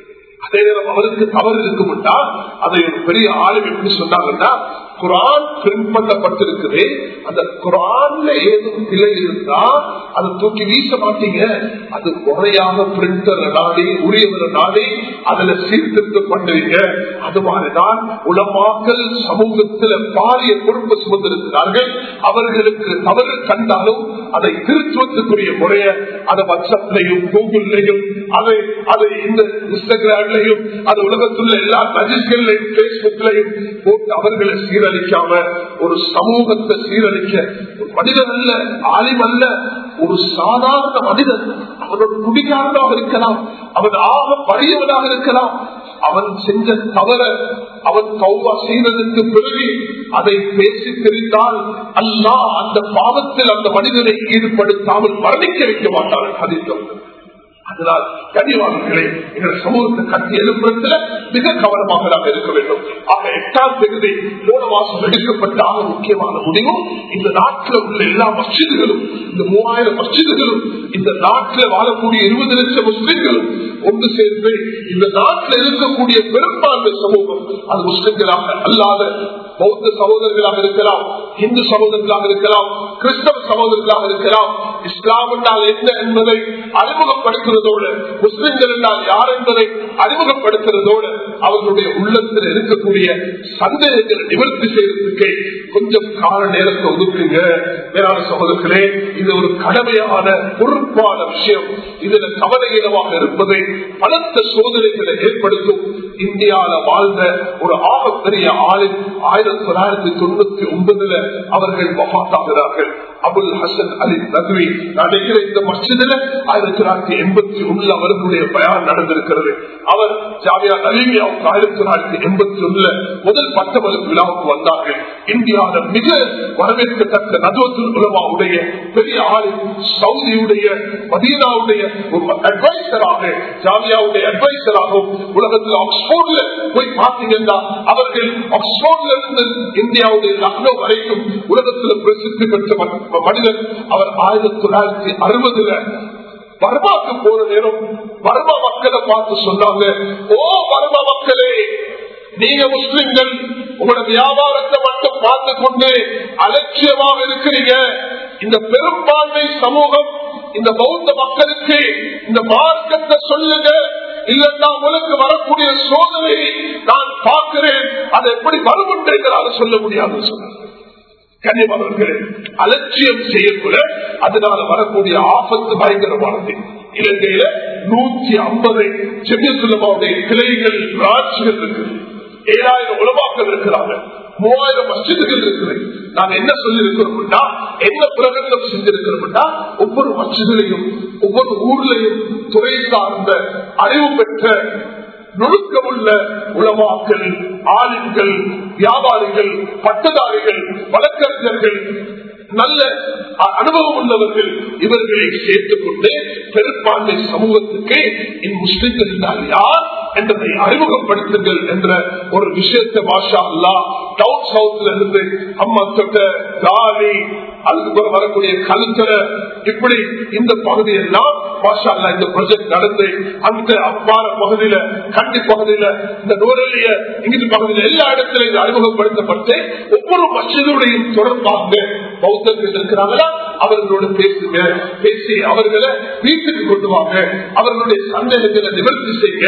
S1: அதே நேரம் அவருக்கு தவறு இருக்கும்டா அதை ஒரு பெரிய ஆளும் எப்படி சொன்னாங்கன்னா குரான் பிரிண்ட் பண்ணப்பட்டிருக்குது அந்த குரான்ல ஏதும் பிழை இருந்தா அதை தூக்கி வீச மாட்டீங்க அது முறையாக பிரிண்டர் நாடி உரியவர் நாடி அதுல சீர்திருத்தம் பண்ணுவீங்க அது மாதிரிதான் உலமாக்கல் சமூகத்துல பாரிய பொறுப்பு சுமந்திருக்கிறார்கள் அவர்களுக்கு தவறு கண்டாலும் அதை திருத்துவத்துக்குரிய முறைய அதை வாட்ஸ்அப்லையும் கூகுள்லையும் அதை அதை இந்த இன்ஸ்டாகிராம்லையும் அது உலகத்துள்ள எல்லா நஜிஸ்கள்லையும் பேஸ்புக்லையும் போட்டு அவர்களை சீரழிக்காம ஒரு சமூகத்தை சீரழிக்க ஒரு மனிதன் அல்ல ஆலிம் அல்ல ஒரு சாதாரண மனிதன் அவனோட குடிகாரனாக இருக்கலாம் அவன் ஆக பழியவனாக இருக்கலாம் அவன் செஞ்ச தவற அவன் கௌவா செய்ததற்கு பிறகு அதை பேசி தெரிந்தால் அல்லா அந்த பாவத்தில் அந்த மனிதனை ஈடுபடுத்தாமல் மரணிக்க வைக்க மாட்டார்கள் அதிர்ஷ்டம் அதனால் கனிவாளர்களே எங்கள் சமூகத்தை கட்டி எழுப்புறதுல மிக கவனமாக நாம் இருக்க வேண்டும் ஆக எட்டாம் தேதி மூணு மாசம் எடுக்கப்பட்ட ஆக முக்கியமான முடிவு இந்த நாட்டில் உள்ள எல்லா மஸ்ஜிதுகளும் இந்த மூவாயிரம் மஸ்ஜிதுகளும் இந்த நாட்டில் வாழக்கூடிய இருபது லட்சம் முஸ்லிம்களும் ஒன்று சேர்ந்து இந்த நாட்டில் இருக்கக்கூடிய பெரும்பான்மை சமூகம் அது முஸ்லிம்களாக அல்லாத பௌத்த சகோதரர்களாக இருக்கலாம் இந்து சகோதரர்களாக இருக்கலாம் கிறிஸ்தவ சகோதரர்களாக இருக்கலாம் இஸ்லாம் என்றால் என்ன என்பதை அறிமுகப்படுத்துவதோடு முஸ்லிம்கள் என்றால் யார் என்பதை அறிமுகப்படுத்துவதோடு அவர்களுடைய உள்ளத்தில் இருக்கக்கூடிய சந்தேகங்களை நிவர்த்தி செய்வதற்கு கொஞ்சம் கால நேரத்தை ஒதுக்குங்க வேளாண் சகோதரர்களே இது ஒரு கடமையான பொறுப்பான விஷயம் இதுல கவலையிடமாக இருப்பதை பலத்த சோதனைகளை ஏற்படுத்தும் இந்தியாவில் வாழ்ந்த ஒரு ஆகப்பெரிய ஆளின் ஆயிரத்தி தொள்ளாயிரத்தி தொண்ணூத்தி ஒன்பதுல அவர்கள் மகாத்தாகிறார்கள் அபுல் ஹசன் அலி நத்வி நடைகிற இந்த மஸ்ஜிதில் ஆயிரத்தி தொள்ளாயிரத்தி எண்பத்தி ஒண்ணுல அவர்களுடைய பயன் நடந்திருக்கிறது அவர் ஜாமியா நலிமியாவுக்கு ஆயிரத்தி தொள்ளாயிரத்தி எண்பத்தி ஒண்ணுல முதல் பட்டமளிப்பு விழாவுக்கு வந்தார்கள் இந்தியாவில் மிக வரவேற்கத்தக்க நதுவத்துல் உலமாவுடைய பெரிய ஆளு சவுதியுடைய மதீனாவுடைய ஒரு அட்வைசராக ஜாமியாவுடைய அட்வைசராகவும் உலகத்தில் ஆக்ஸ்போர்ட்ல போய் பார்த்தீங்கன்னா அவர்கள் ஆக்ஸ்போர்ட்ல இருந்து இந்தியாவுடைய லக்னோ வரைக்கும் உலகத்தில் பிரசித்தி பெற்ற மனிதன் அவர் ஆயிரத்தி தொள்ளாயிரத்தி அறுபதுல பர்மாக்கு போற நேரம் பர்மா மக்களை பார்த்து சொன்னாங்க ஓ பர்மா மக்களே நீங்க முஸ்லிம்கள் உங்களோட வியாபாரத்தை மட்டும் பார்த்து கொண்டு அலட்சியமாக இருக்கிறீங்க இந்த பெரும்பான்மை சமூகம் இந்த பௌத்த மக்களுக்கு இந்த மார்க்கத்தை சொல்லுங்க இல்லன்னா உங்களுக்கு வரக்கூடிய சோதனை நான் பார்க்கிறேன் அதை எப்படி வருமுன்றால் சொல்ல முடியாது சொன்னார் கன்னியமானவர்களே அலட்சியம் செய்யக்கூட அதனால வரக்கூடிய ஆபத்து பயங்கரமானது இலங்கையில நூற்றி ஐம்பது சென்னிசுலமாவுடைய கிளைகள் ராட்சிகள் இருக்கு ஏழாயிரம் உலமாக்கள் இருக்கிறாங்க மூவாயிரம் மஸ்ஜிதுகள் இருக்குது நாங்க என்ன சொல்லி இருக்கிறோம்னா என்ன பிரகடனம் செஞ்சிருக்கிறோம்னா ஒவ்வொரு மஸ்ஜிதிலையும் ஒவ்வொரு ஊர்லையும் துறை சார்ந்த அறிவு பெற்ற நுணுக்கமுள்ள உளவாக்கள் ஆளுங்கள் வியாபாரிகள் பட்டதாரிகள் வழக்கறிஞர்கள் நல்ல அனுபவம் உள்ளவர்கள் இவர்களை சேர்த்துக் கொண்டு பெரும்பான்மை சமூகத்துக்கு இம்முஸ்லிம்கள் என்றால் யார் என்பதை அறிமுகப்படுத்துங்கள் என்ற ஒரு விஷயத்தை மாஷா அல்லா டவுன் சவுத்ல இருந்து அம்மா தொட்ட காலி அதுக்கு வரக்கூடிய கல்ச்சர இப்படி இந்த பகுதியெல்லாம் மாஷா அல்லா இந்த ப்ரொஜெக்ட் நடந்து அந்த அப்பார பகுதியில கண்டி பகுதியில இந்த நூறலிய இங்கிலி பகுதியில எல்லா இடத்திலும் இது அறிமுகப்படுத்தப்பட்டு ஒவ்வொரு மசிதுடையும் தொடர்பாக பௌத்தர்கள் இருக்கிறாங்களா அவர்களோட பேசுங்க பேசி அவர்களை வீட்டுக்கு கொண்டு வாங்க அவர்களுடைய சந்தேகங்களை நிவர்த்தி செய்ய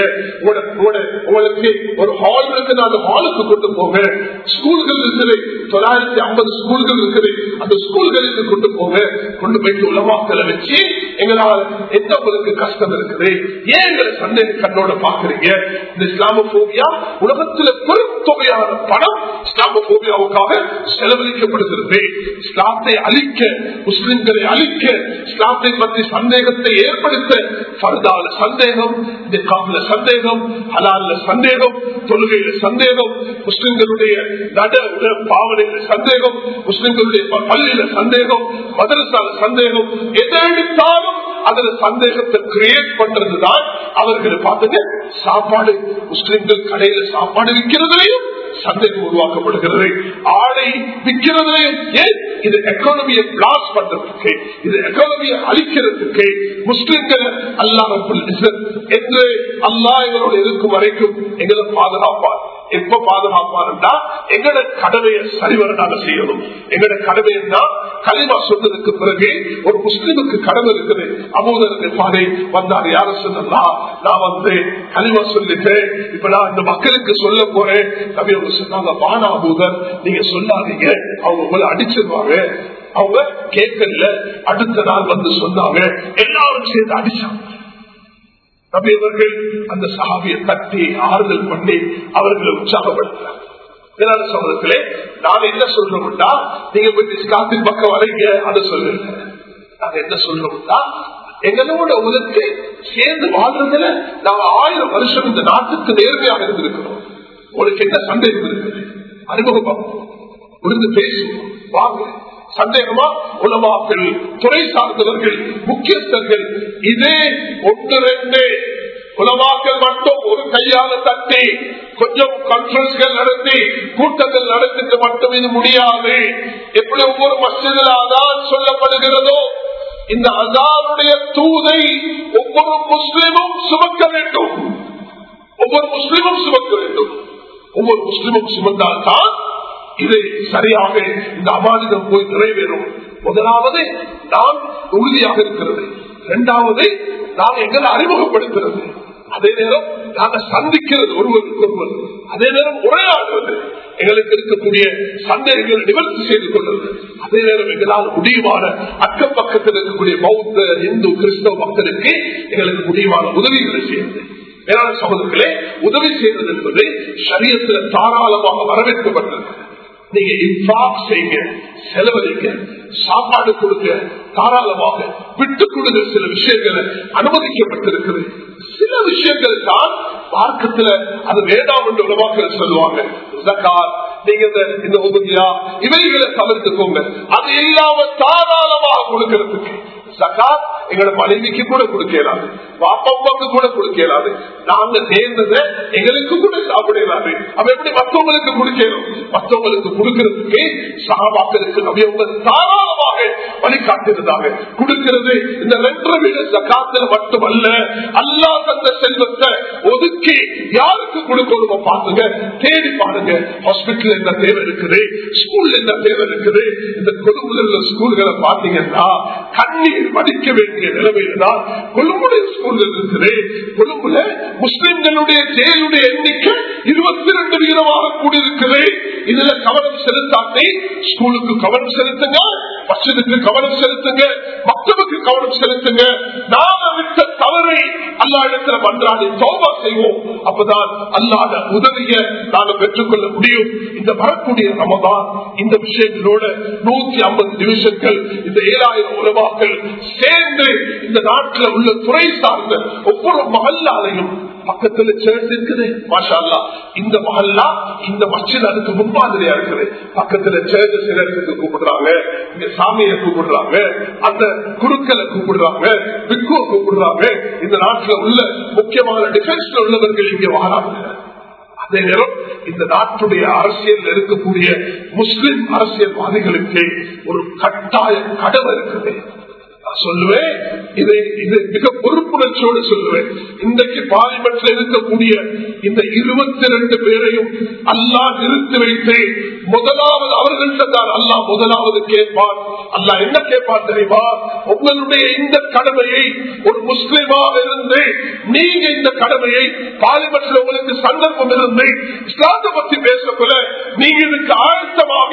S1: உங்களுக்கு ஒரு ஹால் இருக்குது அந்த ஹாலுக்கு கொண்டு போங்க ஸ்கூல்கள் இருக்குது தொள்ளாயிரத்தி ஐம்பது ஸ்கூல்கள் இருக்குது அந்த ஸ்கூல்களுக்கு கொண்டு போங்க கொண்டு போயிட்டு உலமாக்களை வச்சு எங்களால் எந்த உங்களுக்கு கஷ்டம் இருக்குது ஏன் எங்களை சண்டை கண்ணோட பாக்குறீங்க இந்த இஸ்லாமோபியா உலகத்துல பெரும் தொகையான பணம் இஸ்லாமோபியாவுக்காக செலவழிக்கப்படுகிறது இஸ்லாத்தை அழிக்க முஸ்லிம்களை அழிக்க இஸ்லாத்தை பற்றி சந்தேகத்தை ஏற்படுத்த பரதால சந்தேகம் இந்த கால சந்தேகம் ஹலால சந்தேகம் தொழுகையில சந்தேகம் முஸ்லிம்களுடைய நட உட பாவனையில சந்தேகம் முஸ்லிம்களுடைய பள்ளியில சந்தேகம் மதரசால சந்தேகம் எதை எடுத்தாலும் அதுல சந்தேகத்தை கிரியேட் பண்றதுதான் அவர்கள் பார்த்துங்க சாப்பாடு முஸ்லிம்கள் கடையில சாப்பாடு விற்கிறதுலையும் சந்தேகம் உருவாக்கப்படுகிறது ஆடை விற்கிறதுலையும் ஏன் இது எக்கானமியை பிளாஸ் பண்றதுக்கு இது எக்கானமியை அழிக்கிறதுக்கு முஸ்லிம்கள் அல்லாஹ் என்று அல்லா எங்களோட இருக்கும் வரைக்கும் எங்களை பாதுகாப்பார் எப்ப பாதுகாப்பாருண்டா எங்கட கடமையை சரிவர நாங்க செய்யணும் எங்கட கடமைன்னா களிமா சொன்னதுக்கு பிறகு ஒரு முஸ்லிமுக்கு கடமை இருக்குது அபூதருக்கு பாதை வந்தார் யார சொன்னா நான் வந்து களிமா சொல்லிட்டேன் இப்ப நான் இந்த மக்களுக்கு சொல்ல போறேன் கவி அவங்க சொன்னாங்க பானா அபூதர் நீங்க சொல்லாதீங்க அவங்க உங்களை அடிச்சிருவாங்க அவங்க கேட்கல அடுத்த நாள் வந்து சொன்னாங்க எல்லாரும் சேர்ந்து அடிச்சாங்க நபியவர்கள் அந்த சகாபியை தட்டி ஆறுதல் பண்ணி அவர்களை உற்சாகப்படுத்தினார் சமூகத்திலே நான் என்ன சொல்றோம்னா நீங்க போய் இஸ்லாத்தின் பக்கம் வரீங்க அதை சொல்லுங்க நாங்க என்ன சொல்றோம்னா எங்களோட உங்களுக்கு சேர்ந்து வாழ்றதுல நாங்க ஆயிரம் வருஷம் இந்த நாட்டுக்கு நேர்மையாக இருந்திருக்கிறோம் உங்களுக்கு என்ன சந்தேகம் இருக்குது அறிமுகம் இருந்து பேசுவோம் வாங்க சந்தேகமா உலமாக்கள் துறை சார்ந்தவர்கள் முக்கியஸ்தர்கள் இதே ஒன்று ரெண்டு உலமாக்கள் மட்டும் ஒரு கையால தட்டி கொஞ்சம் கான்பரன்ஸ்கள் நடத்தி கூட்டங்கள் நடத்திட்டு மட்டும் இது முடியாது எப்படி ஒவ்வொரு மசிதில் அதான் சொல்லப்படுகிறதோ இந்த அசாருடைய தூதை ஒவ்வொரு முஸ்லிமும் சுமக்க வேண்டும் ஒவ்வொரு முஸ்லிமும் சுமக்க வேண்டும் ஒவ்வொரு முஸ்லிமும் சுமந்தால்தான் இது சரியாக இந்த அமானிதம் போய் நிறைவேறும் முதலாவது நாம் உறுதியாக இருக்கிறது இரண்டாவது நாம் எங்களை அறிமுகப்படுத்துறது அதே நேரம் நாங்க சந்திக்கிறது ஒருவருக்கு ஒருவர் அதே நேரம் உரையாடுறது எங்களுக்கு இருக்கக்கூடிய சந்தேகங்களை நிவர்த்தி செய்து கொள்வது அதே நேரம் எங்களால் முடிவான அக்கம் பக்கத்தில் இருக்கக்கூடிய பௌத்த இந்து கிறிஸ்தவ மக்களுக்கு எங்களுக்கு முடிவான உதவிகளை செய்வது வேளாண் சகோதரர்களே உதவி செய்வது என்பது சரியத்தில் தாராளமாக வரவேற்கப்பட்டிருக்கிறது நீங்க இன்ஃபாக் செய்யுங்க செலவழிங்க சாப்பாடு கொடுங்க தாராளமாக விட்டு கொடுங்க சில விஷயங்களை அனுமதிக்கப்பட்டிருக்குது சில விஷயங்கள் தான் மார்க்கத்துல அது வேண்டாம் என்று உலமாக்கள் சொல்லுவாங்க ஜக்காத் நீங்க இந்த உதவியா இவைகளை தவிர்த்துக்கோங்க அது இல்லாம தாராளமாக கொடுக்கிறதுக்கு சகாத் எங்களோட மனைவிக்கு கூட கொடுக்கலாது பாப்பாவுக்கு கூட கொடுக்கலாது நாங்க சேர்ந்தத எங்களுக்கு கூட சாப்பிடலாது அவ எப்படி மற்றவங்களுக்கு கொடுக்கணும் மற்றவங்களுக்கு கொடுக்கிறதுக்கு சகாபாக்களுக்கு நவியவங்க தாராளமாக வழிகாட்டிருந்தாங்க கொடுக்கிறது இந்த ரெண்டரை வீடு சகாத்துல மட்டுமல்ல அல்லா தந்த செல்வத்தை ஒதுக்கி யாருக்கு கொடுக்கணுமோ பாருங்க தேடி பாருங்க ஹாஸ்பிட்டல் என்ன தேவை இருக்குது ஸ்கூல்ல என்ன தேவை இருக்குது இந்த கொடுமுதல் ஸ்கூல்களை பாத்தீங்கன்னா கண்ணீர் படிக்க வேண்டிய நிலைமையில தான் கொழும்புடைய ஸ்கூல்கள் இருக்குது கொழும்புல முஸ்லிம்களுடைய ஜெயிலுடைய எண்ணிக்கை இருபத்தி ரெண்டு வீதமாக கூடியிருக்குது இதுல கவனம் செலுத்தாட்டி ஸ்கூலுக்கு கவனம் செலுத்துங்க மசிதுக்கு கவனம் செலுத்துங்க மக்களுக்கு கவனம் செலுத்துங்க நாம விட்ட தவறை அல்லா இடத்துல மன்றாடி தோபா செய்வோம் அப்பதான் அல்லாத உதவிய நாங்க பெற்றுக்கொள்ள முடியும் இந்த வரக்கூடிய ரமதான் இந்த விஷயங்களோட நூத்தி ஐம்பது டிவிஷன்கள் இந்த ஏழாயிரம் உறவாக்கள் சேர்ந்து இந்த நாட்டில் உள்ள துறை சார்ந்த ஒவ்வொரு மகல்லாலையும் பக்கத்துல சேர்த்து இருக்குது மாஷா இந்த மகல்லா இந்த மச்சில் அதுக்கு முன்மாதிரியா இருக்குது பக்கத்துல சேர்த்து சிலருக்கு கூப்பிடுறாங்க இங்க சாமியை கூப்பிடுறாங்க அந்த குருக்களை கூப்பிடுறாங்க பிக்குவ கூப்பிடுறாங்க இந்த நாட்டுல உள்ள முக்கியமான டிஃபென்ஸ்ல உள்ளவர்கள் இங்க வராங்க அதே நேரம் இந்த நாட்டுடைய அரசியல் இருக்கக்கூடிய முஸ்லிம் அரசியல்வாதிகளுக்கு ஒரு கட்டாய கடமை இருக்குது சொல்லுவேன் இதை இது மிக பொறுப்புணர்ச்சியோடு சொல்லுவேன் இன்றைக்கு பார்லிமெண்ட்ல இருக்கக்கூடிய இந்த இருபத்தி ரெண்டு பேரையும் அல்லா நிறுத்தி வைத்து முதலாவது அவர்கள்ட்ட தான் அல்லா முதலாவது கேட்பான் அல்லா என்ன கேட்பான் தெரியுமா உங்களுடைய இந்த கடமையை ஒரு முஸ்லிமாக இருந்து நீங்க இந்த கடமையை பார்லிமெண்ட்ல உங்களுக்கு சந்தர்ப்பம் இருந்து இஸ்லாத்தை பத்தி பேசக்குள்ள நீங்க இதுக்கு ஆயத்தமாக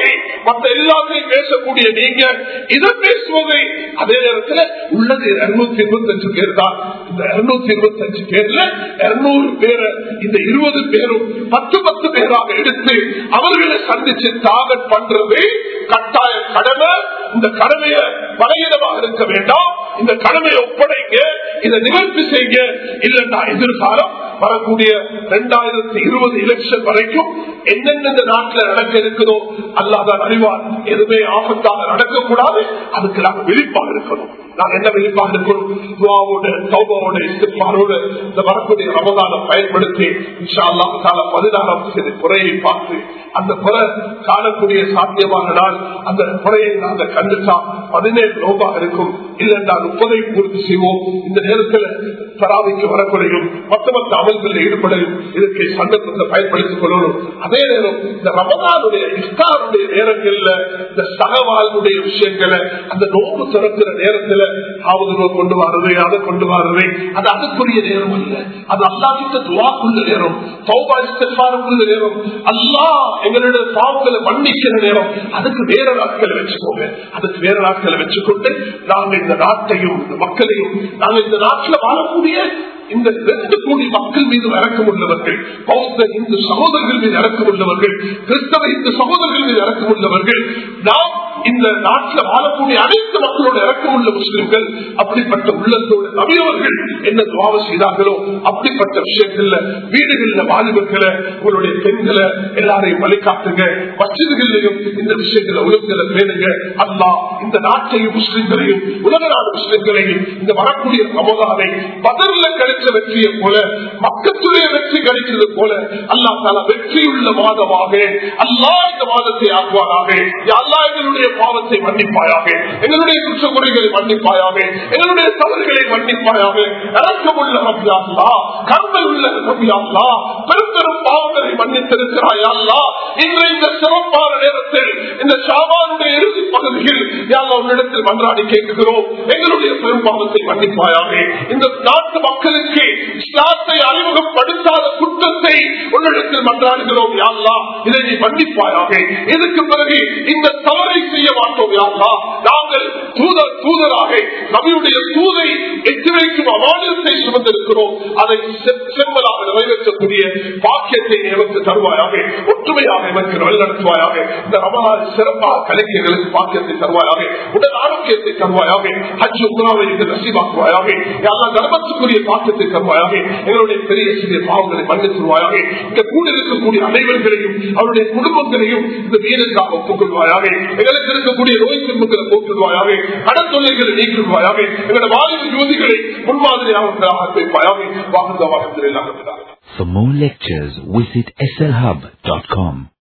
S1: மற்ற எல்லாத்தையும் பேசக்கூடிய நீங்க இதை பேசுவதை அதே நேரத்தில் உள்ளது இருநூத்தி இருபத்தி அஞ்சு பேர் தான் இந்த இருநூத்தி இருபத்தி அஞ்சு பேர்ல இருநூறு பேரை இந்த இருபது பேரும் பத்து பத்து பேராக எடுத்து அவர்களை சந்திச்சு டார்கெட் பண்றது கட்டாய கடமை இந்த கடமையை பலகீனமாக இருக்க வேண்டாம் இந்த கடமையை ஒப்படைங்க இதை நிவர்த்தி செய்ய இல்லைன்னா எதிர்காலம் வரக்கூடிய இரண்டாயிரத்தி இருபது எலெக்ஷன் வரைக்கும் என்னென்ன இந்த நாட்டில் நடக்க இருக்குதோ அல்லாதான் அறிவார் எதுவுமே ஆபத்தாக நடக்கக்கூடாது அதுக்கு நாங்கள் விழிப்பாக இருக்கணும் நான் என்ன விழிப்பாக இருக்கணும் துவாவோட சௌபாவோட இஸ்திஃபாரோட இந்த வரக்கூடிய ரமதானை பயன்படுத்தி இன்ஷா அல்லாஹ் தாலா பதினாறாம் தேதி குறையை பார்த்து அந்த குறை காணக்கூடிய சாத்தியமான நாள் அந்த குறையை நாங்கள் கண்டுச்சா பதினேழு நோபாக இருக்கும் இல்லைன்னா முப்பதை பூர்த்தி செய்வோம் இந்த நேரத்தில் தராவிக்கு வரக்குறையும் மற்ற மற்ற அமல்களில் ஈடுபடையும் இதற்கு சந்தர்ப்பத்தை பயன்படுத்திக் கொள்ளணும் அதே நேரம் இந்த ரமதானுடைய இஃப்தாருடைய நேரங்கள்ல இந்த சகவாழ்வுடைய விஷயங்களை அந்த நோக்கு திறக்கிற நேரத்துல ஆவது கொண்டு வர்றது அதை கொண்டு வர்றது அது அதுக்குரிய நேரம் அல்ல அது அல்லாவிட்ட துவாக்குள்ள நேரம் சௌபா இஸ்திஃபாருக்குள்ள நேரம் அல்லா எங்களுடைய பாவங்களை மன்னிக்கிற நேரம் அதுக்கு வேற நாட்களை வச்சுக்கோங்க அதுக்கு வேற நாட்களை வச்சுக்கொண்டு நாங்க இந்த நாட்டையும் இந்த மக்களையும் நாங்க இந்த நாட்டில் வாழக்கூடிய இந்த ரெண்டு கோடி மக்கள் மீது இறக்கம் உள்ளவர்கள் பௌத்த இந்து சகோதரர்கள் மீது இறக்கம் உள்ளவர்கள் கிறிஸ்தவ இந்து சகோதரர்கள் மீது இறக்கம் உள்ளவர்கள் நாம் இந்த நாட்டில் வாழக்கூடிய அனைத்து மக்களோட இறக்கம் உள்ள முஸ்லிம்கள் அப்படிப்பட்ட உள்ளத்தோடு நபியவர்கள் என்ன துவாவ செய்தார்களோ அப்படிப்பட்ட விஷயங்கள்ல வீடுகள்ல வாலிபர்களை உங்களுடைய பெண்களை எல்லாரையும் வழிகாட்டுங்க மசிதிகளையும் இந்த விஷயங்களை உலகங்களை பேணுங்க அல்லா இந்த நாட்டையும் முஸ்லிம்களையும் உலக நாடு முஸ்லிம்களையும் இந்த வரக்கூடிய ரமதானை பதர்ல கிடைச்ச வெற்றியை போல மக்களுடைய வெற்றி கிடைக்கிறது போல அல்லா தால வெற்றியுள்ள மாதமாக அல்லா இந்த மாதத்தை ஆக்குவாராக அல்லா எங்களுடைய பாவத்தை மன்னிப்பாயாக எங்களுடைய குற்ற குறைகளை மன்னிப்பாயாக எங்களுடைய தவறுகளை மன்னிப்பாயாக இறக்கமுள்ள ரபியாங்களா கருமை உள்ள ரபியாங்களா பெரும் பெரும் பாவங்களை மன்னித்திருக்கிறாய் அல்லா இன்று இந்த சிறப்பான நேரத்தில் இந்த சாமானுடைய இறுதி பகுதியில் யாரா உன்னிடத்தில் மன்றாடி கேட்கிறோம் எங்களுடைய பெரும் பாவத்தை மன்னிப்பாயாக இந்த நாட்டு மக்களுக்கு இஸ்லாத்தை அறிமுகப்படுத்தாத குற்றத்தை உன்னிடத்தில் மன்றாடுகிறோம் யாரா இதை நீ மன்னிப்பாயாக இதுக்கு பிறகு இந்த தவறை செய்ய மாட்டோம் யாரா நாங்கள் தூதர் தூதராக நபியுடைய தூதை எத்திரைக்கும் அமானியத்தை சுமந்திருக்கிறோம் அதை செம்மலாக நிறைவேற்றக்கூடிய பாக்கியத்தை எனக்கு தருவாயாக ஒற்றுமையாக எனக்கு வழிநடத்துவாயாக இந்த ரமலான் சிறப்பாக கலைஞர்களுக்கு பாக்கியத்தை தருவாயாக உடல் ஆரோக்கியத்தை தருவாயாக ஹஜ் உணவை நசீபாக்குவாயாக யாரெல்லாம் கர்ப்பத்துக்குரிய பாக்கியத்தை தருவாயாக எங்களுடைய பெரிய சிறிய பாவங்களை மன்னித்துருவாயாக இங்க கூட இருக்கக்கூடிய அனைவர்களையும் அவருடைய குடும்பங்களையும் இந்த வீரருக்காக ஒப்புக்கொள்வாயாக எங்களுக்கு இருக்கக்கூடிய நோய் துன்பங்களை போக்குவாயாக கடன் தொல்லைகளை நீக்குவாயாக எங்களுடைய வாலிப ஜோதிகளை முன்மாதிரியாக வைப்பாயாக வாகனமாக
S2: For more lectures, visit slhub.com.